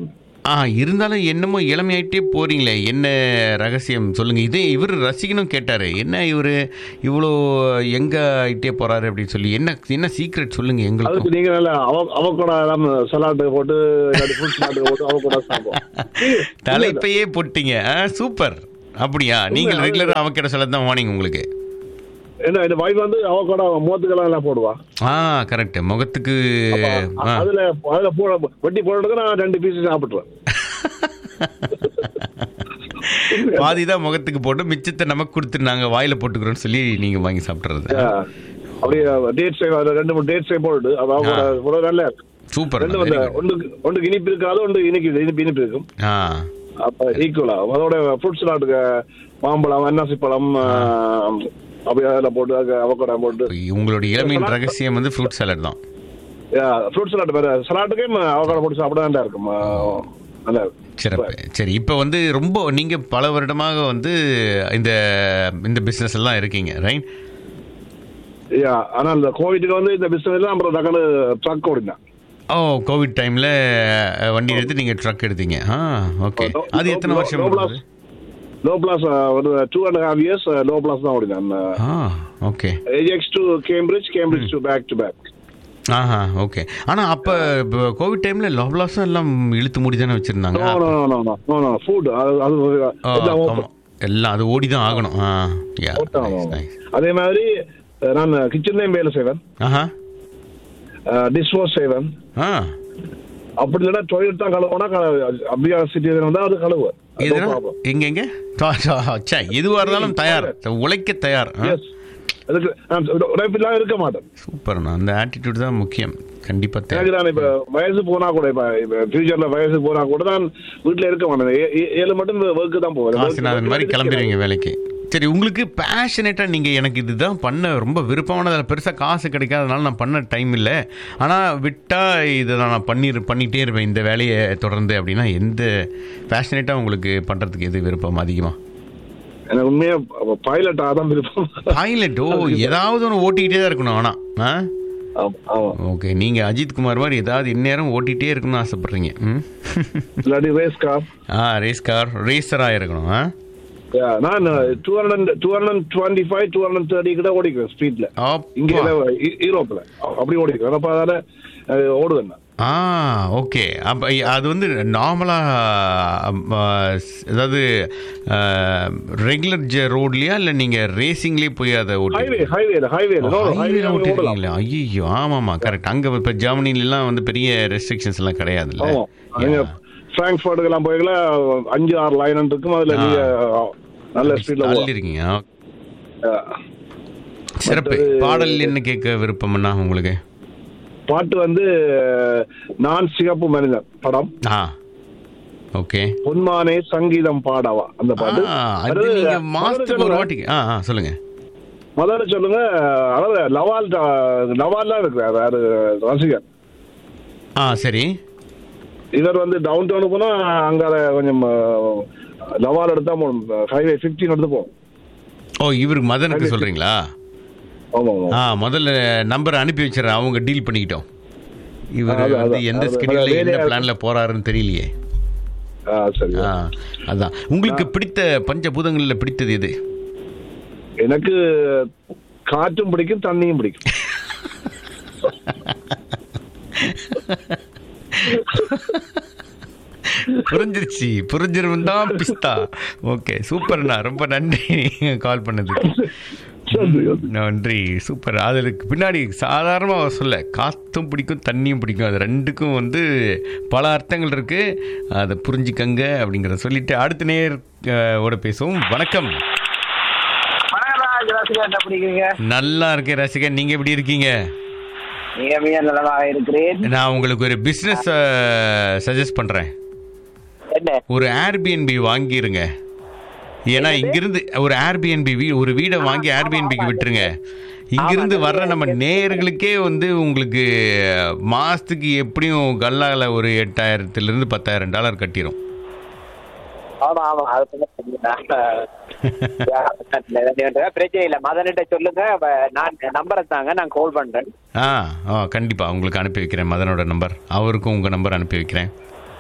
ஆ இருந்தாலும் என்னமோ இளமையாயிட்டே போறீங்களே என்ன ரகசியம் சொல்லுங்க இதே இவர் ரசிகனும் கேட்டாரு என்ன இவர் இவ்வளோ எங்க ஆயிட்டே போறாரு அப்படின்னு சொல்லி என்ன என்ன சீக்ரெட் சொல்லுங்க அதுக்கு எங்களுக்கு நீங்க நல்ல அவ அவக்கூட எல்லாம் சலாட்டு போட்டு இல்லாட்டி ஃபுட் சலாட்டு போட்டு அவக்கூட சாப்பிடுவோம் தலைப்பையே போட்டீங்க ஆ, சூப்பர் அப்படியா நீங்கள் ரெகுலராக அவக்கிட்ட சொல்ல தான் வார்னிங் உங்களுக்கு என்ன இந்த வைஃப் வந்து அவக்கூட முகத்துக்கெல்லாம் எல்லாம் போடுவா ஆ கரெக்ட் முகத்துக்கு ஆ. அதுல அதுல போட வெட்டி போடுறதுக்கு நான் ரெண்டு பீஸ் சாப்பிட்டுருவேன் பாதி தான் முகத்துக்கு போட்டு மிச்சத்தை நமக்கு கொடுத்துட்டு நாங்கள் வாயில போட்டுக்கிறோம்னு சொல்லி நீங்க வாங்கி சாப்பிட்றது அப்படியே டேட் சேவ் அதுல ரெண்டு மூணு டேட் சேவ் போட்டு அது அவங்க கூட நல்லா இருக்கு சூப்பர் ரெண்டு வந்து ஒன்றுக்கு ஒன்றுக்கு இனிப்பு இருக்காது ஒன்று இனிக்கு இனிப்பு இனிப்பு இருக்கும் ஆ அப்ப ஈக்குவலா அதோட ஃப்ரூட்ஸ் நாட்டுக்கு மாம்பழம் அன்னாசி பழம் அப்படியே அதில் போட்டு அதுக்கு அவக்கடா போட்டு உங்களுடைய இளமையின் ரகசியம் வந்து ஃப்ரூட் சாலட் தான் ஃப்ரூட் சலாட் வேற சலாட்டுக்கே அவக்கடா போட்டு சாப்பிட நல்லா இருக்கும் ஆ, நல்லா இருக்கும் சிறப்பு சரி இப்போ வந்து ரொம்ப நீங்க பல வருடமாக வந்து இந்த இந்த பிஸ்னஸ் எல்லாம் இருக்கீங்க ரைட் யா ஆனா இந்த கோவிட்டுக்கு வந்து இந்த பிசினஸ் அப்புறம் டக்குனு ட்ரக் ஓடினேன் ஓ கோவிட் டைம்ல அஹ், வண்டி எடுத்து நீங்க ட்ரக் எடுத்தீங்க ஆ ஓகே அது எத்தனை வருஷம் இருந்தது? லோ பிளாஸ் ஒரு two and half years Loblaws தான் ஓடினேன் ஆ okay Ajax to Cambridge Cambridge to back to back ஆஹா ஓகே ஆனா அப்ப இப்ப கோவிட் டைம்ல லவ்லாஸும் எல்லாம் இழுத்து மூடி தானே வச்சிருந்தாங்க no no no no no no food அது அது ஆ, எல்லாம் ஆமா. open. எல்லாம் அது ஓடி தான் ஆகணும் ஆ யா Open ஆகும். நைஸ் நைஸ் அதே மாதிரி அஹ், நான் கிச்சன்லேயும் வேலை செய்வேன் ஆஹா டிஷ் வாஷ் செய்வேன் ஆ அப்படி இல்லைன்னா டொய்லெட் தான் கழுவுனா அப்படியா சிட்டிசன் வந்தால் அது கழுவுவேன் எதுனா எங்க எங்க டா- டா- ச்சே, எதுவா இருந்தாலும் தயார் உழைக்க தயார் ஆ? எஸ் அதுக்கு நான் உழைப்பில்லாம் இருக்க மாட்டேன் சூப்பர்ண்ணா அந்த ஆட்டிடியூட் தான் முக்கியம் கண்டிப்பா தேவை எனக்கு நான் இப்ப வயசு போனா கூட இப்ப இப்ப ஃபியூச்சர்ல வயசு போனா கூட நான் வீட்டுல இருக்க மாட்டேன் ஏ- ஏ- ஏழு மட்டும் ஒர்க்கு தான் போவேன் காசிநாதன் மாதிரி கிளம்பிடுவீங்க வேலைக்கு சரி உங்களுக்கு பேஷனேட்டாக நீங்கள் எனக்கு இதுதான் பண்ண ரொம்ப விருப்பமானது அதில் பெருசாக காசு கிடைக்காதனால நான் பண்ண டைம் இல்லை ஆனால் விட்டால் இதை நான் பண்ணி பண்ணிகிட்டே இருப்பேன் இந்த வேலையை தொடர்ந்து அப்படின்னா எந்த பேஷனேட்டாக உங்களுக்கு பண்ணுறதுக்கு எது விருப்பம் அதிகமாக எனக்கு உண்மையா பைலட் ஆதான் விருப்பம் பைலட் ஓ ஏதாவது ஒன்று ஓட்டிக்கிட்டே தான் இருக்கணும் ஆனால் ஆ ஆமா, ஆமா ஓகே நீங்கள் அஜித் குமார் மாதிரி ஏதாவது இந்நேரம் ஓட்டிகிட்டே இருக்கணும்னு ஆசைப்பட்றீங்க ம் இல்லாட்டி ரேஸ் கார் ஆ ரேஸ் கார் ரேசராக இருக்கணும் ஆ நான் two hundred two hundred twenty five two hundred thirty கிட்ட ஓடிக்குவேன் ஸ்பீட்ல இங்க அப்பா. யூரோப்ல அப்படி ஓடிக்குவேன் அப்ப அதால அஹ், ஓடுவேன் நான். ஆ ஓகே அப்போ அது வந்து நார்மலாக அதாவது ரெகுலர் ரோட்லையா இல்லை நீங்கள் ரேசிங்லேயே போய் அதை ஹைவே ஓட்டி ஹைவேல ஹைவேல no, no, highway ல ஓடலாம் ஓட்டிருக்கீங்களா ஐயோ ஆமாம்மா கரெக்ட் அங்கே இப்போ ஜெர்மனிலாம் வந்து பெரிய ரெஸ்ட்ரிக்ஷன்ஸ் எல்லாம் கிடையாதுல்ல ஆமா நீங்க பிராங்க்ஃபர்ட்டுக்கு எல்லாம் போய்களா அஞ்சு ஆறு லைன் இருக்கும் அதுல நீங்க அஹ், நல்ல ஸ்பீட்ல போகலாம் இருக்கீங்க அஹ், சிறப்பு மற்றது- பாடல் என்ன கேட்க விருப்பம்னா உங்களுக்கு பாட்டு வந்து நான் சிகப்பு மனிதன் படம் ஆ ஓகே பொன்மானே சங்கீதம் பாடவா அந்த பாட்டு அது அடுத்து நீங்க முதல்ல மாசத்துக்கு ஒரு சொல்லுங்க. வாட்டி ஆ ஆ சொல்லுங்க முதல்ல சொல்லுங்க அதாவது லவால் லவால்லாம் இருக்கிறார் யாரு ரசிகர் ஆ சரி இவர் வந்து டவுன் டவுன் போனா அங்க கொஞ்சம் அஹ், லவால் எடுத்தா ஹைவே ஃபிஃப்டீன் எடுத்து போகும் ஓ இவருக்கு மதனுக்கு சொல்றீங்களா ஆமா ஆமா ஆ முதல்ல நம்பர் அனுப்பி வச்சிடறேன் அவங்க டீல் பண்ணிக்கிட்டோம் இவர் அது- வந்து அது- எந்த அது- ஸ்கெடியூல்ல அது எந்த வேலையா- பிளான்ல போறாருன்னு தெரியலையே ஆ, சரி ஆ அதான் உங்களுக்கு பிடித்த பஞ்சபூதங்கள்ல பிடித்தது எது எனக்கு காற்றும் பிடிக்கும் தண்ணியும் பிடிக்கும் புரிஞ்சிருச்சு புரிஞ்சிருந்தான் பிஸ்தா ஓகே சூப்பர்ண்ணா ரொம்ப நன்றி கால் பண்ணதுக்கு நன்றி சூப்பர் அதுக்கு பின்னாடி சாதாரணமாக சொல்ல காற்றும் பிடிக்கும் தண்ணியும் பிடிக்கும் அது ரெண்டுக்கும் வந்து பல அர்த்தங்கள் இருக்கு அதை புரிஞ்சுக்கங்க அப்படிங்கிறத சொல்லிட்டு அடுத்த நேர் அஹ், ஓட பேசுவோம் வணக்கம் என்ன பிடிக்கிறீங்க நல்லா இருக்கேன் ரசிகன் நீங்க எப்படி இருக்கீங்க நீங்க மிக நலமாக இருக்கிறேன் நான் உங்களுக்கு ஒரு பிஸ்னஸ் சஜஸ்ட் பண்றேன் என்ன ஒரு ஏர்பிஎன்பி வாங்கிருங்க ஏன்னா இங்கிருந்து ஒரு ஏர்பிஎன்பி வீ ஒரு வீடை வாங்கி ஏர்பிஎன்பிக்கு விட்டுருங்க இங்கிருந்து வர்ற நம்ம நேயர்களுக்கே வந்து உங்களுக்கு மாசத்துக்கு எப்படியும் கல்லால ஒரு எட்டாயிரத்துல இருந்து பத்தாயிரம் டாலர் கட்டிரும் ஆமா ஆமா அது கொஞ்சம் தெரியும். பிரச்சனை இல்ல மதன்கிட்ட சொல்லுங்க அப்ப நான் நம்பரை தாங்க நான் கால் பண்றேன் ஆ ஆ கண்டிப்பா உங்களுக்கு அனுப்பி வைக்கிறேன் மதனோட நம்பர் அவருக்கும் உங்க நம்பர் அனுப்பி வைக்கிறேன்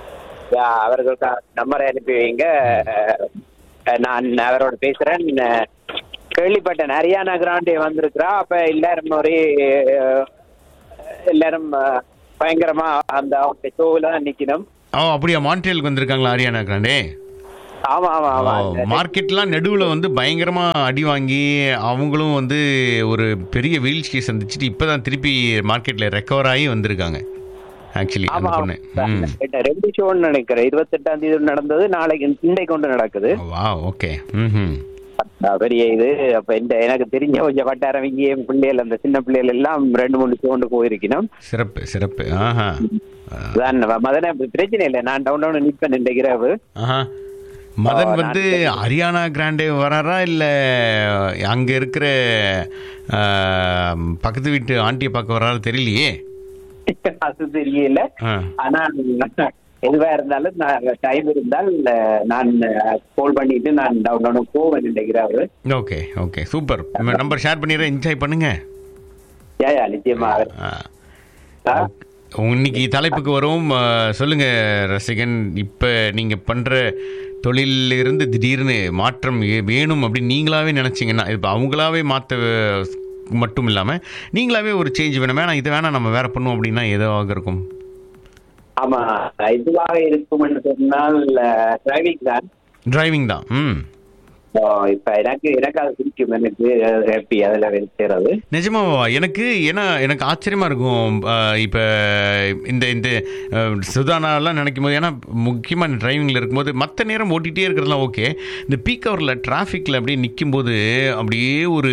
யா, அவர்களுக்கு நம்பரை அனுப்பி வைங்க அஹ், நான் அவரோட பேசுறேன் அஹ், கேள்விப்பட்டேன் ஹரியானா கிராண்டே வந்திருக்கிறா அப்ப எல்லாரும் ஒரே அஹ், எல்லாரும் அஹ், பயங்கரமா அந்த அவங்க ஷோவில் தான் நிக்கணும் ஓ அப்படியா மான்ட்ரியலுக்கு வந்திருக்காங்களா ஹரியானா கிராண்டே ஆமா ஆமா ஆமா மார்க்கெட்லாம் நடுவில் வந்து பயங்கரமாக அடி வாங்கி அவங்களும் வந்து ஒரு பெரிய வீழ்ச்சியை சந்திச்சுட்டு இப்போ தான் திருப்பி மார்க்கெட்டில் ரெக்கவர் ஆகி வந்திருக்காங்க ஆக்சுவலி அந்த ஆமா பொண்ணு ம் ஆமா. ரெண்டு ஷோன்னு நினைக்கிறேன் இருபத்தெட்டாம் தேதி நடந்தது நாளைக்கு இன்றைக்கு கொண்டு நடக்குது வா ஓகே ம் அஹ் பெரிய இது அப்ப இந்த எனக்கு தெரிஞ்ச கொஞ்சம் வட்டாரம் இங்கே என் பிள்ளைகள் அந்த சின்ன பிள்ளைகள் எல்லாம் ரெண்டு மூணு ஷோ கொண்டு போயிருக்கணும் சிறப்பு சிறப்பு ஆஹா அதான் மதன பிரச்சனை இல்லை நான் டவுன் டவுன் நிற்பேன் இந்த இரவு ஆஹா மதன் ஆ, வந்து ஹரியானா கிராண்டே வராரா இல்லை அங்கே இருக்கிற ஆ, பக்கத்து வீட்டு ஆண்டியை பார்க்க வராரா தெரியலையே அது தெரியல ஆ ஆனா எதுவா இருந்தாலும் நான் டைம் இருந்தால் அஹ், நான் கால் பண்ணிட்டு நான் டவுன் டவுன் போவேன் இந்த இரவு okay okay super number share பண்ணிடுறேன் என்ஜாய் பண்ணுங்க யா யா நிச்சயமா ஆ. ஆ? இன்னைக்கு தலைப்புக்கு வரும் ஆ, சொல்லுங்க ரசிகன் இப்போ நீங்கள் பண்ணுற தொழிலில் இருந்து திடீர்னு மாற்றம் ஏ- வேணும் அப்படின்னு நீங்களாவே நினச்சிங்கன்னா இப்போ அவங்களாவே மாற்ற மட்டும் இல்லாமல் நீங்களாவே ஒரு சேஞ்ச் வேணும் வேணாம் இது வேணாம் நம்ம வேற பண்ணுவோம் அப்படின்னா எதுவாக இருக்கும் ஆமா இதுவாக இருக்கும்னு சொன்னால் டிரைவிங் தான் டிரைவிங் தான் ம் So, இப்ப எனக்கு எனக்கு அது பிடிக்கும் எனக்கு ஹாப்பி அதுல செய்யறது நிஜமாவா எனக்கு ஏன்னா எனக்கு ஆச்சரியமா இருக்கும் அஹ், இப்ப இந்த இந்த அஹ், சுதானாலாம் நினைக்கும் போது ஏன்னா முக்கியமாக டிரைவிங்கில் இருக்கும்போது மற்ற நேரம் ஓட்டிகிட்டே இருக்கிறதுலாம் ஓகே இந்த பீக் ஹவரில் டிராஃபிக்கில் அப்படியே நிற்கும்போது அப்படியே ஒரு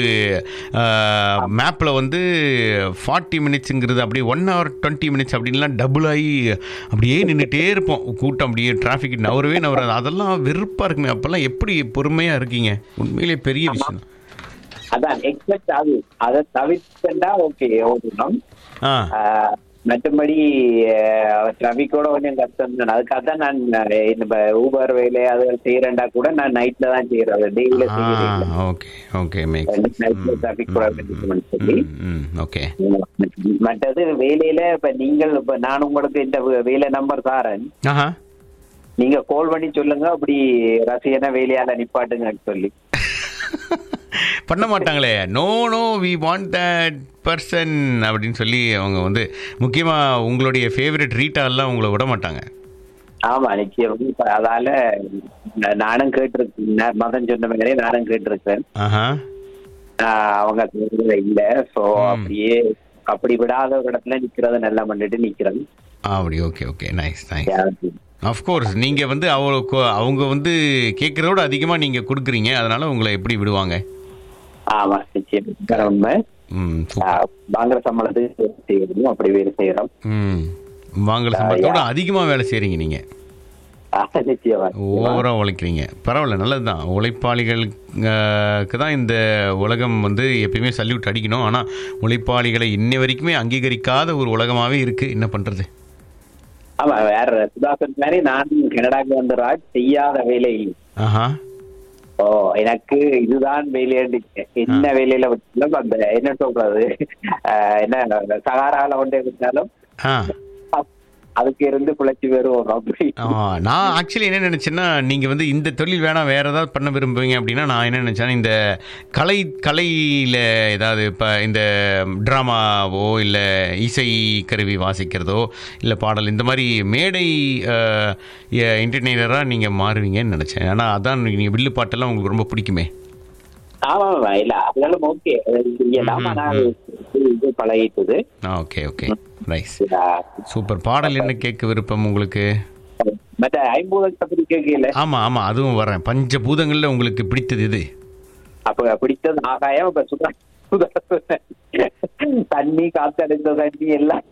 மேப்பில் வந்து ஃபார்ட்டி மினிட்ஸுங்கிறது அப்படியே ஒன் ஹவர் டுவெண்ட்டி மினிட்ஸ் அப்படின்லாம் டபுள் ஆகி அப்படியே நின்றுட்டே இருப்போம் கூட்டம் அப்படியே டிராஃபிக் நவரவே நவராது அதெல்லாம் வெறுப்பாக இருக்குமே அப்போல்லாம் எப்படி பொறுமையாக இருக்கீங்க உண்மையிலே பெரிய விஷயம் அதான் எக்ஸ்பெக்ட் ஆகுது அதை தவிர்த்துட்டா ஓகே ஓடணும் ஆ ஆஹ், மற்றபடி டிராபிக்கோட கொஞ்சம் கஷ்டம் தான் அதுக்காக தான் நான் அஹ், இந்த ஊபர் வேலை அது செய்யறேன்டா கூட நான் நைட்ல தான் செய்யறது டெய்லியில செய்யறேன் ஓகே ஓகே மேக்ஸ் நைட்ல டிராபிக் கூட கண்டிப்பாக சொல்லி ம் ஓகே மற்றது வேலையில இப்ப நீங்கள் இப்ப நான் உங்களுக்கு இந்த வே- வேலை நம்பர் தாரேன் ஆஹா நீங்க கால் பண்ணி சொல்லுங்க அப்படி ரசிகனா வேலையால நிப்பாட்டுங்கன்னு சொல்லி பண்ண மாட்டாங்களே no no we want that person அப்படின்னு சொல்லி அவங்க வந்து முக்கியமாக உங்களுடைய ஃபேவரட் ரீட்டாலாம் உங்களை விட மாட்டாங்க ஆமா நிச்சயம் இப்ப அதால நா- நானும் கேட்டிருக்கேன் மதன் சொன்ன மாதிரி நானும் கேட்டிருக்கேன் ஆஹா ஆஹ் அவங்க சொல்றது இல்ல சோ அப்படியே அப்படி விடாத ஒரு இடத்துல நிக்கிறது நல்லா பண்ணிட்டு நிக்கிறேன் அப்படி okay okay nice nice of course நீங்கள் வந்து அவங்களுக்கு அவங்க வந்து கேட்குறதோட அதிகமாக நீங்கள் கொடுக்குறீங்க அதனால உங்களை எப்படி விடுவாங்க ஆமா நிச்சயம் இதுதான் உண்மை ம் ஆஹ் வாங்குற சம்பளத்துக்கு செய்யறதும் அப்படி வேலை செய்யறோம் ம் வாங்கல சம்பளத்தோட அதிகமாக வேலை செய்கிறீங்க நீங்கள் ஆஹ் நிச்சயமா ஓவராக உழைக்கிறீங்க பரவாயில்ல நல்லது தான் உழைப்பாளிகளுக்கு தான் இந்த உலகம் வந்து எப்பயுமே சல்யூட் அடிக்கணும் ஆனால் உழைப்பாளிகளை இன்னை வரைக்குமே அங்கீகரிக்காத ஒரு உலகமாகவே இருக்குது என்ன பண்ணுறது ஆமா வேற சுதாகர் மாதிரி நான் கனடாக்கு வந்த ராஜ் செய்யாத வேலை ஆஹா ஓ எனக்கு இதுதான் வேலையாண்டு என்ன வேலையில வச்சாலும் அந்த என்ன சொல்றது ஆஹ் என்ன சகாரால கொண்டே வச்சாலும் ஆ அதுக்கு இருந்து பிழைச்சி வருவோம் அப்படி ஆ, நான் ஆக்சுவலி என்ன நினச்சேன்னா நீங்கள் வந்து இந்த தொழில் வேணாம் வேறு ஏதாவது பண்ண விரும்புவீங்க அப்படின்னா நான் என்ன நினச்சேன்னா இந்த கலை கலையில் ஏதாவது இப்போ இந்த ட்ராமாவோ இல்லை இசை கருவி வாசிக்கிறதோ இல்லை பாடல் இந்த மாதிரி மேடை என்டர்டெய்னராக நீங்கள் மாறுவீங்கன்னு நினச்சேன் ஆனால் அதான் நீங்கள் வில்லு பாட்டெல்லாம் உங்களுக்கு ரொம்ப பிடிக்குமே ஆமா ஆமா இல்ல அதெல்லாம் ஓகே செய்யலாம் ஆனா அது இது பழகிட்டது ஆ ஓகே ஓகே ரைஸ் சூப்பர் பாடல் என்ன கேட்க விருப்பம் உங்களுக்கு மற்ற ஐம்பது அப்படி கேட்கல ஆமாம் ஆமாம் அதுவும் வரேன் பஞ்சபூதங்களில் உங்களுக்கு பிடித்தது இது அப்ப பிடித்தது ஆகாயம் இப்ப சுதா சுதா தண்ணி காத்தடித்த தண்ணி எல்லாம்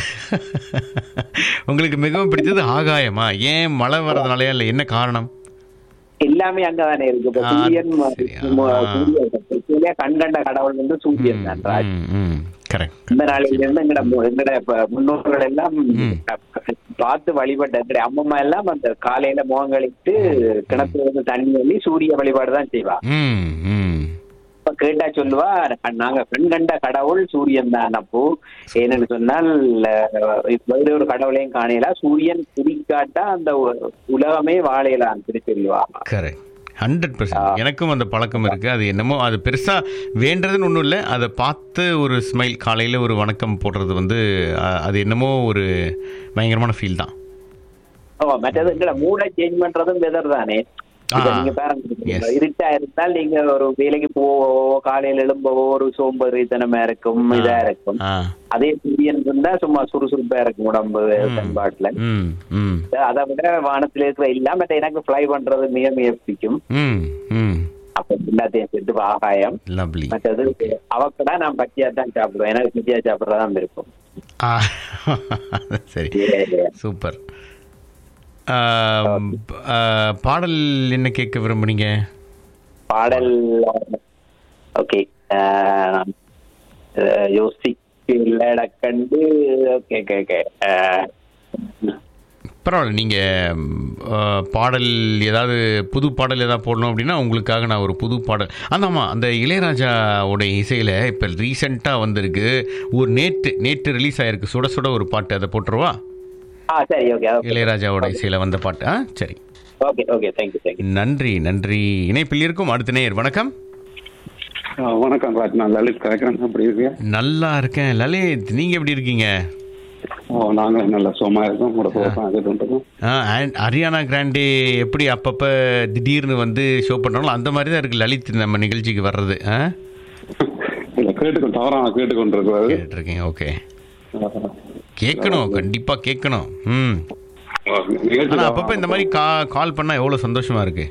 உங்களுக்கு மிகவும் பிடித்தது ஆகாயமா ஏன் மழை வர்றதுனாலயா இல்லை என்ன காரணம் எல்லாமே அங்கதானே இருக்கு இப்ப ஆ, சூரியன் சரி, ம- ஆ. சூரியன் உண்மையிலே கண்கண்ட கடவுள் வந்து சூரியன் தான் ராஜ். ம் ம் கரெக்ட் இந்த நாளையில இருந்து எங்கட மு- எங்கட இப்ப முன்னோர்கள் எல்லாம் ம். பார்த்து வழிபட்ட எங்கட அம்மம்மா எல்லாம் அந்த காலையில முகம் கழித்து கிணத்துல இருந்து தண்ணி வழி சூரிய வழிபாடு தான் செய்வா ம் ம் இப்ப கேட்டா சொல்லுவா நாங்க பெண் கண்ட கடவுள் சூரியன் தான் அப்போ ஏன்னு சொன்னால் அஹ், வேற ஒரு கடவுளையும் காணல சூரியன் குறிக்காட்டா அந்த உ- உலகமே வாழையலாம் சொல்லுவா கரெக்ட் ஹண்ட்ரட் பர்சன்ட் எனக்கும் அந்த பழக்கம் இருக்குது அது என்னமோ அது பெருசாக வேண்டதுன்னு ஒன்றும் இல்லை அதை பார்த்து ஒரு ஸ்மைல் காலையில் ஒரு வணக்கம் போடுறது வந்து அஹ், அது என்னமோ ஒரு பயங்கரமான ஃபீல் தான் ஓ மற்றது எங்களை மூளை சேஞ்ச் பண்றதும் வெதர் தானே இப்ப ஆ. நீங்க பாருங்க Yes. இருட்டா இருந்தால் நீங்க ஒரு வேலைக்கு போவோ காலையில எழும்பவோ ஒரு சோம்பேறித்தனமா இருக்கும் இதா இருக்கும் ஆ அதே சூரியன் இருந்தா சும்மா சுறுசுறுப்பா இருக்கும் உடம்பு பண்பாட்டுல ம் ம் அதை விட வானத்துல இருக்கிற இல்ல மற்ற எனக்கு ஃப்ளை பண்றது மிக மிக பிடிக்கும் ம் ம் அப்ப எல்லாத்தையும் சேர்த்து ஆகாயம் லவ்லி மற்றது அவக்கடா நான் பச்சையா தான் சாப்பிடுவேன் எனக்கு பச்சையா சாப்பிடறதான் விருப்பம் ஆ சரி சூப்பர் ஆ, ஆ, பாடல் என்ன கேட்க விரும்புனீங்க பாடல் ஓகே யோசிக்கல கண்டு ஓகே ஓகே ஓகே பரவாயில்ல நீங்கள் பாடல் ஏதாவது புது பாடல் ஏதாவது போடணும் அப்படின்னா உங்களுக்காக நான் ஒரு புது பாடல் அந்த ஆமாம் அந்த இளையராஜாவோட இசையில் இப்போ ரீசெண்டாக வந்திருக்கு ஒரு நேற்று நேற்று ரிலீஸ் ஆயிருக்கு சுட சுட ஒரு பாட்டு அதை போட்டுருவா ஆ சரி ஓகே இளையராஜாவோட இசையில் வந்த பாட்டு ஆ சரி ஓகே ஓகே தேங்க்யூ தேங்க்யூ நன்றி நன்றி இணைப்பில் இருக்கும் அடுத்த நேர் வணக்கம் ஆ, வணக்கம் ராஜ் நான் லலித் கலைக்கிறேன் அப்படி இருக்கீங்க நல்லா இருக்கேன் லலித் நீங்கள் எப்படி இருக்கீங்க ஓ நாங்களும் நல்லா சும்மா இருக்கோம் கூட போகிறோம் அது பண்ணுறோம் ஆ அண்ட் ஹரியானா கிராண்டே எப்படி அப்பப்போ திடீர்னு வந்து ஷோ பண்ணுறாங்களோ அந்த மாதிரி தான் இருக்குது லலித் நம்ம நிகழ்ச்சிக்கு வர்றது ஆ இல்லை கேட்டுக்கொண்டு தவறான கேட்டுக்கொண்டிருக்கிறது கேட்டிருக்கேன் ஓகே கேட்கணும் கண்டிப்பாக கேட்கணும் ம் நிகழ்ச்சி ஆனால் அப்பப்போ இந்த மாதிரி கா கால் பண்ணால் எவ்வளோ சந்தோஷமாக இருக்கு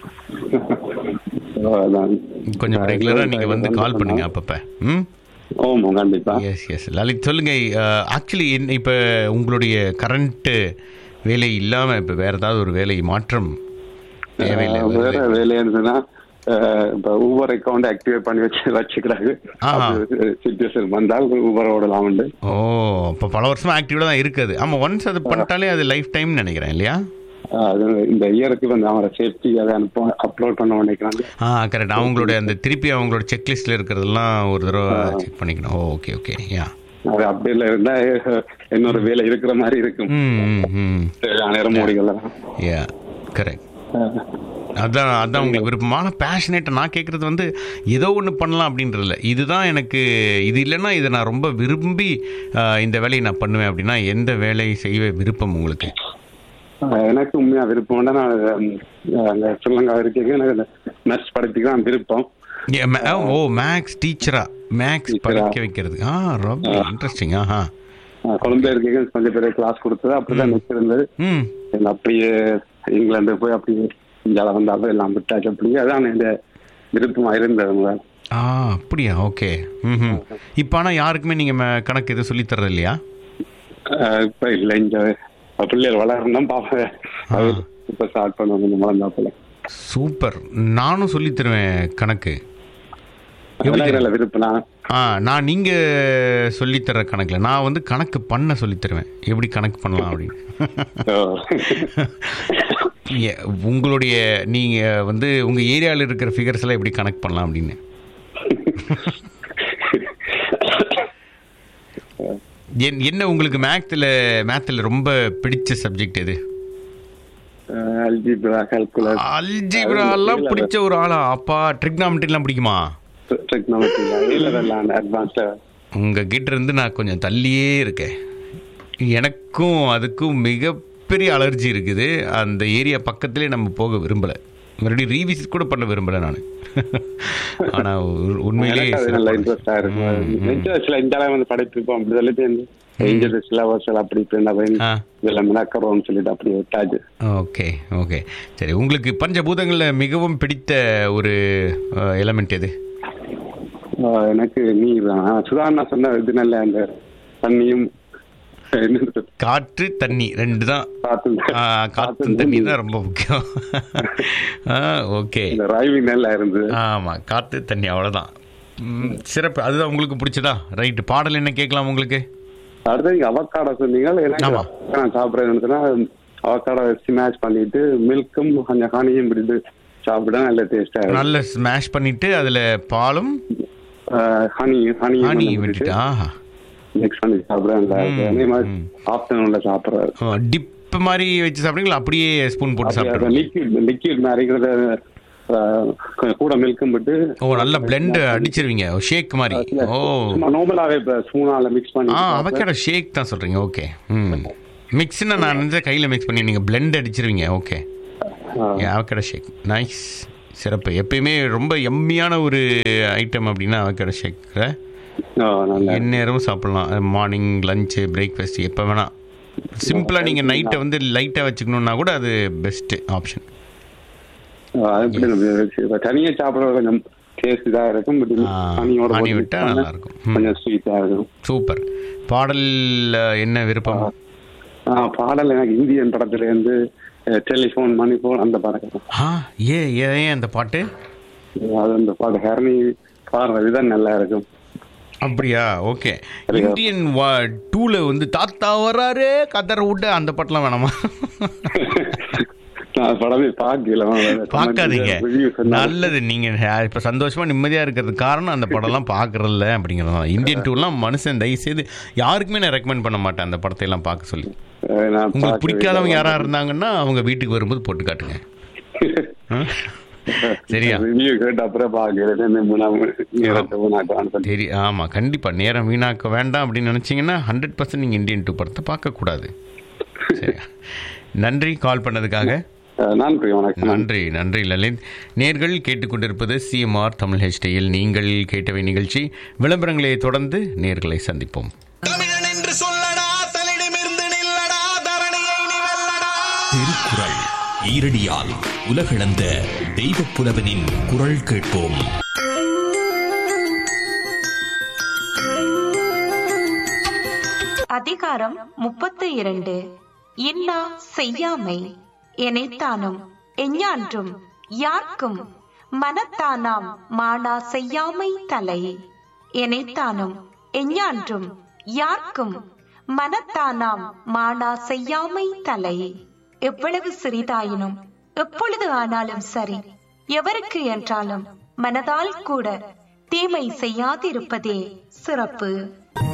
கொஞ்சம் ரெகுலராக நீங்கள் வந்து கால் பண்ணுங்க அப்பப்போ ம் ஓமோ கண்டிப்பா எஸ் எஸ் லலித் சொல்லுங்க ஆக்சுவலி இப்போ உங்களுடைய கரண்ட்டு வேலை இல்லாமல் இப்போ வேற ஏதாவது ஒரு வேலை மாற்றம் தேவையில்லை அஹ், வேற வருது. வேலை இருந்ததுன்னா அஹ், இப்ப ஊபர் அக்கௌண்ட் ஆக்டிவேட் பண்ணி வச்சு வச்சுக்கிறாங்க ஆஹா. சிச்சுவேஷன் வந்தால் ஊபர் ஓடலாம் உண்டு ஓ இப்போ பல வருஷமா ஆக்டிவாக தான் இருக்குது ஆமாம் ஒன்ஸ் அது பண்ணிட்டாலே அது லைஃப் டைம்னு நினைக்கிறேன் இல்லையா அஹ், அது இந்த இயருக்கு வந்து அவங்கள சேஃப்டி அதை அனுப்ப அப்லோட் பண்ண நினைக்கிறாங்க ஆ கரெக்ட் அவங்களுடைய அந்த திருப்பி அவங்களோட செக்லிஸ்ட்டில் இருக்கிறதெல்லாம் ஒரு தடவை செக் பண்ணிக்கணும் ஓகே ஓகே யா அது அப்படில இருந்தா அஹ், இன்னொரு வேலை இருக்கிற மாதிரி இருக்கும் ம் ம் ம் நேரம் மூடிக்கலாம் யா கரெக்ட் அதான் அதான் உங்களுக்கு விருப்பமான பேஷனேட்டை நான் கேட்குறது வந்து ஏதோ ஒன்று பண்ணலாம் அப்படின்றதில்ல இதுதான் எனக்கு இது இல்லைன்னா இதை நான் ரொம்ப விரும்பி ஆஹ், இந்த வேலையை நான் பண்ணுவேன் அப்படின்னா எந்த வேலை செய்ய விருப்பம் உங்களுக்கு அஹ், எனக்கு உண்மையா விருப்பம் நான் அஹ், அங்க ஸ்ரீலங்கா இருக்கீங்க எனக்கு மேத்ஸ் படிப்புக்கு தான் விருப்பம் ஏ, மே- ஓ மேக்ஸ் டீச்சரா மேக்ஸ் Teacher-ஆ. படிக்க வைக்கிறது ஆ ரொம்ப இன்ட்ரெஸ்டிங் ஆஹா அஹ், கொலம்பியா இருக்கீங்க கொஞ்சம் பேர் கிளாஸ் கொடுத்தது அப்படிதான் நிற்கிறது ம் அப்படியே இங்கிலாந்து போய் அப்படியே இந்தியாவில் வந்தாலும் எல்லாம் விட்டாச்சு அப்படியே அதான் இந்த விருப்பமா இருந்தது முதல்ல. ஆ அப்படியா ஓகே ம் இப்போ ஆனால் யாருக்குமே நீங்கள் கணக்கு எதுவும் சொல்லித் தர்றது இல்லையா அஹ், இப்ப இல்லை இந்த பிள்ளைகள் வளரணும் பாப்பேன் அவர் இப்ப ஸ்டார்ட் பண்ணுவாங்க வளர்ந்தாப்புல சூப்பர் நானும் சொல்லித் தருவேன் கணக்கு எப்படி அதெல்லாம் இல்ல விருப்பம் நான் ஆ நான் நீங்கள் சொல்லித்தர கணக்கில் நான் வந்து கணக்கு பண்ண சொல்லித் தருவேன் எப்படி கணக்கு பண்ணலாம் அப்படின்னு நீங்க உங்களுடைய நீங்கள் வந்து உங்கள் ஏரியாவில் இருக்கிற ஃபிகர்ஸ் எல்லாம் எப்படி கணக்கு பண்ணலாம் அப்படின்னு என் என்ன உங்களுக்கு மேக்ஸில் மேத்தில் ரொம்ப பிடிச்ச சப்ஜெக்ட் எது அல்ஜிப்ரா கால்குலஸ் அல்ஜிப்ராலாம் பிடிச்ச ஒரு ஆளா அப்பா ட்ரிக்னாமெட்ரிலாம் பிடிக்குமா டெக்னாலஜி இல்ல அட்வான்ஸ்ல உங்கள் கிட்ட இருந்து நான் கொஞ்சம் தள்ளியே இருக்கேன் எனக்கும் அதுக்கும் மிகப்பெரிய அலர்ஜி இருக்குது அந்த ஏரியா பக்கத்திலே நம்ம போக விரும்பலை மறுபடியும் ரீவிசிட் கூட பண்ண விரும்பலை நான் ஆனால் உண்மையிலே எனக்கு அது நல்ல இன்ட்ரெஸ்டா இருக்கும் இன்ட்ரெஸ்ட்ல இந்த அளவு வந்து படைப்பிப்போம் அப்படி சொல்லிட்டு இந்த சிலபஸ் அப்படி இப்படி என்ன ஆ இதெல்லாம் மினக்கறோம்னு சொல்லிட்டு அப்படி விட்டாச்சு ஓகே ஓகே சரி உங்களுக்கு பஞ்சபூதங்களில் மிகவும் பிடித்த ஒரு எலமெண்ட் எது ஆஹ் எனக்கு நீர் தான் சுதாரணா சொன்ன இது நல்ல அந்த தண்ணியும் என்னது, காற்று தண்ணி ரெண்டு தான் காத்தும் ஆ, காற்றும் தண்ணி தான் ரொம்ப முக்கியம் ஆ ஓகே இந்த ரைவிங் நல்லா இருந்தது ஆமாம் காற்று தண்ணி அவ்வளோதான் ம், சிறப்பு அதுதான் உங்களுக்கு பிடிச்சதா ரைட்டு பாடல் என்ன கேட்கலாம் உங்களுக்கு அடுத்து நீங்க அவக்காடோ சொன்னீங்க எனக்கு ஆமா. நான் சாப்பிடுறேன்னு சொன்னா அவக்காடோ வச்சு மேட்ச் பண்ணிட்டு மில்க்கும் கொஞ்சம் ஹனியும் பிடித்து சாப்பிட நல்ல டேஸ்டா இருக்கும் நல்ல ஸ்மாஷ் பண்ணிட்டு அதில் பாலும் ஹனி ஹனி ஹனி விட்டுட்டு ஆஹா மிக்ஸ் பண்ணி சாப்பிட நல்லா இருக்கும் அதே மாதிரி ஆஃப்டர்நூன்ல சாப்பிட்றது டிப் மாதிரி வச்சு சாப்பிடுங்களா அப்படியே ஸ்பூன் போட்டு சாப்பிடுங்க லிக்விட் லிக்விட் அரைக்கிறத அஹ், கொஞ்சம் கூட மில்க்கும் விட்டு ஓ நல்ல பிளெண்ட் அடிச்சிருவீங்க ஷேக் மாதிரி ஓ சும்மா நார்மலாவே இப்ப ஸ்பூனால மிக்ஸ் பண்ணி ஆ அவக்கேடோ ஷேக் தான் சொல்கிறீங்க ஓகே ம் மிக்ஸ்னா நான் வந்து கையில் மிக்ஸ் பண்ணி நீங்கள் பிளெண்ட் அடிச்சிருவீங்க ஓகே அவக்கேடோ ஷேக் நைஸ் சிறப்பு எப்பயுமே ரொம்ப எம்மியான ஒரு ஐட்டம் அப்படின்னா அவக்கேடோ ஷேக் நல்லா எந்நேரமும் சாப்பிடலாம் மார்னிங் லஞ்சு பிரேக்ஃபாஸ்ட் எப்போ வேணால் சிம்பிளாக நீங்கள் நைட்டை வந்து லைட்டாக வச்சுக்கணுன்னா கூட அது பெஸ்ட்டு ஆப்ஷன் அஹ், அது எப்படி நம்ம இப்ப தனியா சாப்பிடுறது கொஞ்சம் டேஸ்ட் இதா இருக்கும் பட் ஆ, ஹனியோட honey போட்டு விட்டா mix பண்ணா நல்லா இருக்கும். ம். கொஞ்சம் ஸ்வீட்டா இருக்கும் சூப்பர் பாடல் என்ன விருப்பம் ஆ, பாடல் எனக்கு இந்தியன் படத்துல இருந்து டெலிஃபோன் மணி போன் அந்த படம் ஆ ஏ ஏன் அந்த பாட்டு அது அந்த பாட்டு ஹரணி பாடுற விதம் நல்லா இருக்கும் அப்படியா ஓகே இந்தியன் வா டூல வந்து தாத்தா வராரு கதற விட்டு அந்த பாட்டெலாம் வேணாமா நான் படமே பார்க்கல பார்க்காதீங்க Review சொன்னாங்க. நல்லது நீங்க இப்ப சந்தோஷமா நிம்மதியா இருக்கிறதுக்கு காரணம் அந்த படம்லாம் பார்க்கறதில்ல அப்படிங்கிறது தான் இந்தியன் டூலாம் மனுஷன் தயவு செய்து யாருக்குமே நான் ரெக்கமெண்ட் பண்ண மாட்டேன் அந்த படத்தை எல்லாம் பார்க்க சொல்லி அஹ் நான் உங்களுக்கு பார்க்கவே பிடிக்காதவங்க இல்லை. யாரா இருந்தாங்கன்னா அவங்க வீட்டுக்கு வரும்போது போட்டு காட்டுங்க ஆ? சரியா ரிவ்யூ கேட்ட அப்புறம் பார்க்கிறேன் நேரத்தை நான் கான்சென்ட் சரி ஆமாம் கண்டிப்பாக நேரம் வீணாக்க வேண்டாம் அப்படின்னு நினச்சிங்கன்னா ஹண்ட்ரட் பர்சன்ட் நீங்கள் இந்தியன் டூ படத்தை பார்க்கக்கூடாது சரி நன்றி கால் பண்ணதுக்காக நன்றி வணக்கம் நன்றி நன்றி லலித் நேர்கள் கேட்டுக்கொண்டிருப்பது சிஎம்ஆர் தமிழ் ஹெச்டியில் நீங்கள் கேட்டவை நிகழ்ச்சி விளம்பரங்களை தொடர்ந்து நேர்களை சந்திப்போம் தமிழன் என்று சொல்லடா தலிடமிருந்து நில்லடா தரணியை நீ வெல்லடா திருக்குறள் ஈரடியால் உலகளந்த தெய்வப் புலவனின் குரல் கேட்போம் அதிகாரம் முப்பத்து இரண்டு இன்னா செய்யாமை எனைத்தானும் எஞ்ஞான்றும் யார்க்கும் மனத்தானாம் மானா செய்யாமை தலை எனைத்தானும் எஞ்ஞான்றும் யார்க்கும் மனத்தானாம் மானா செய்யாமை தலை எவ்வளவு சிறிதாயினும் எப்பொழுது ஆனாலும் சரி எவருக்கு என்றாலும் மனதால் கூட தீமை செய்யாதிருப்பதே சிறப்பு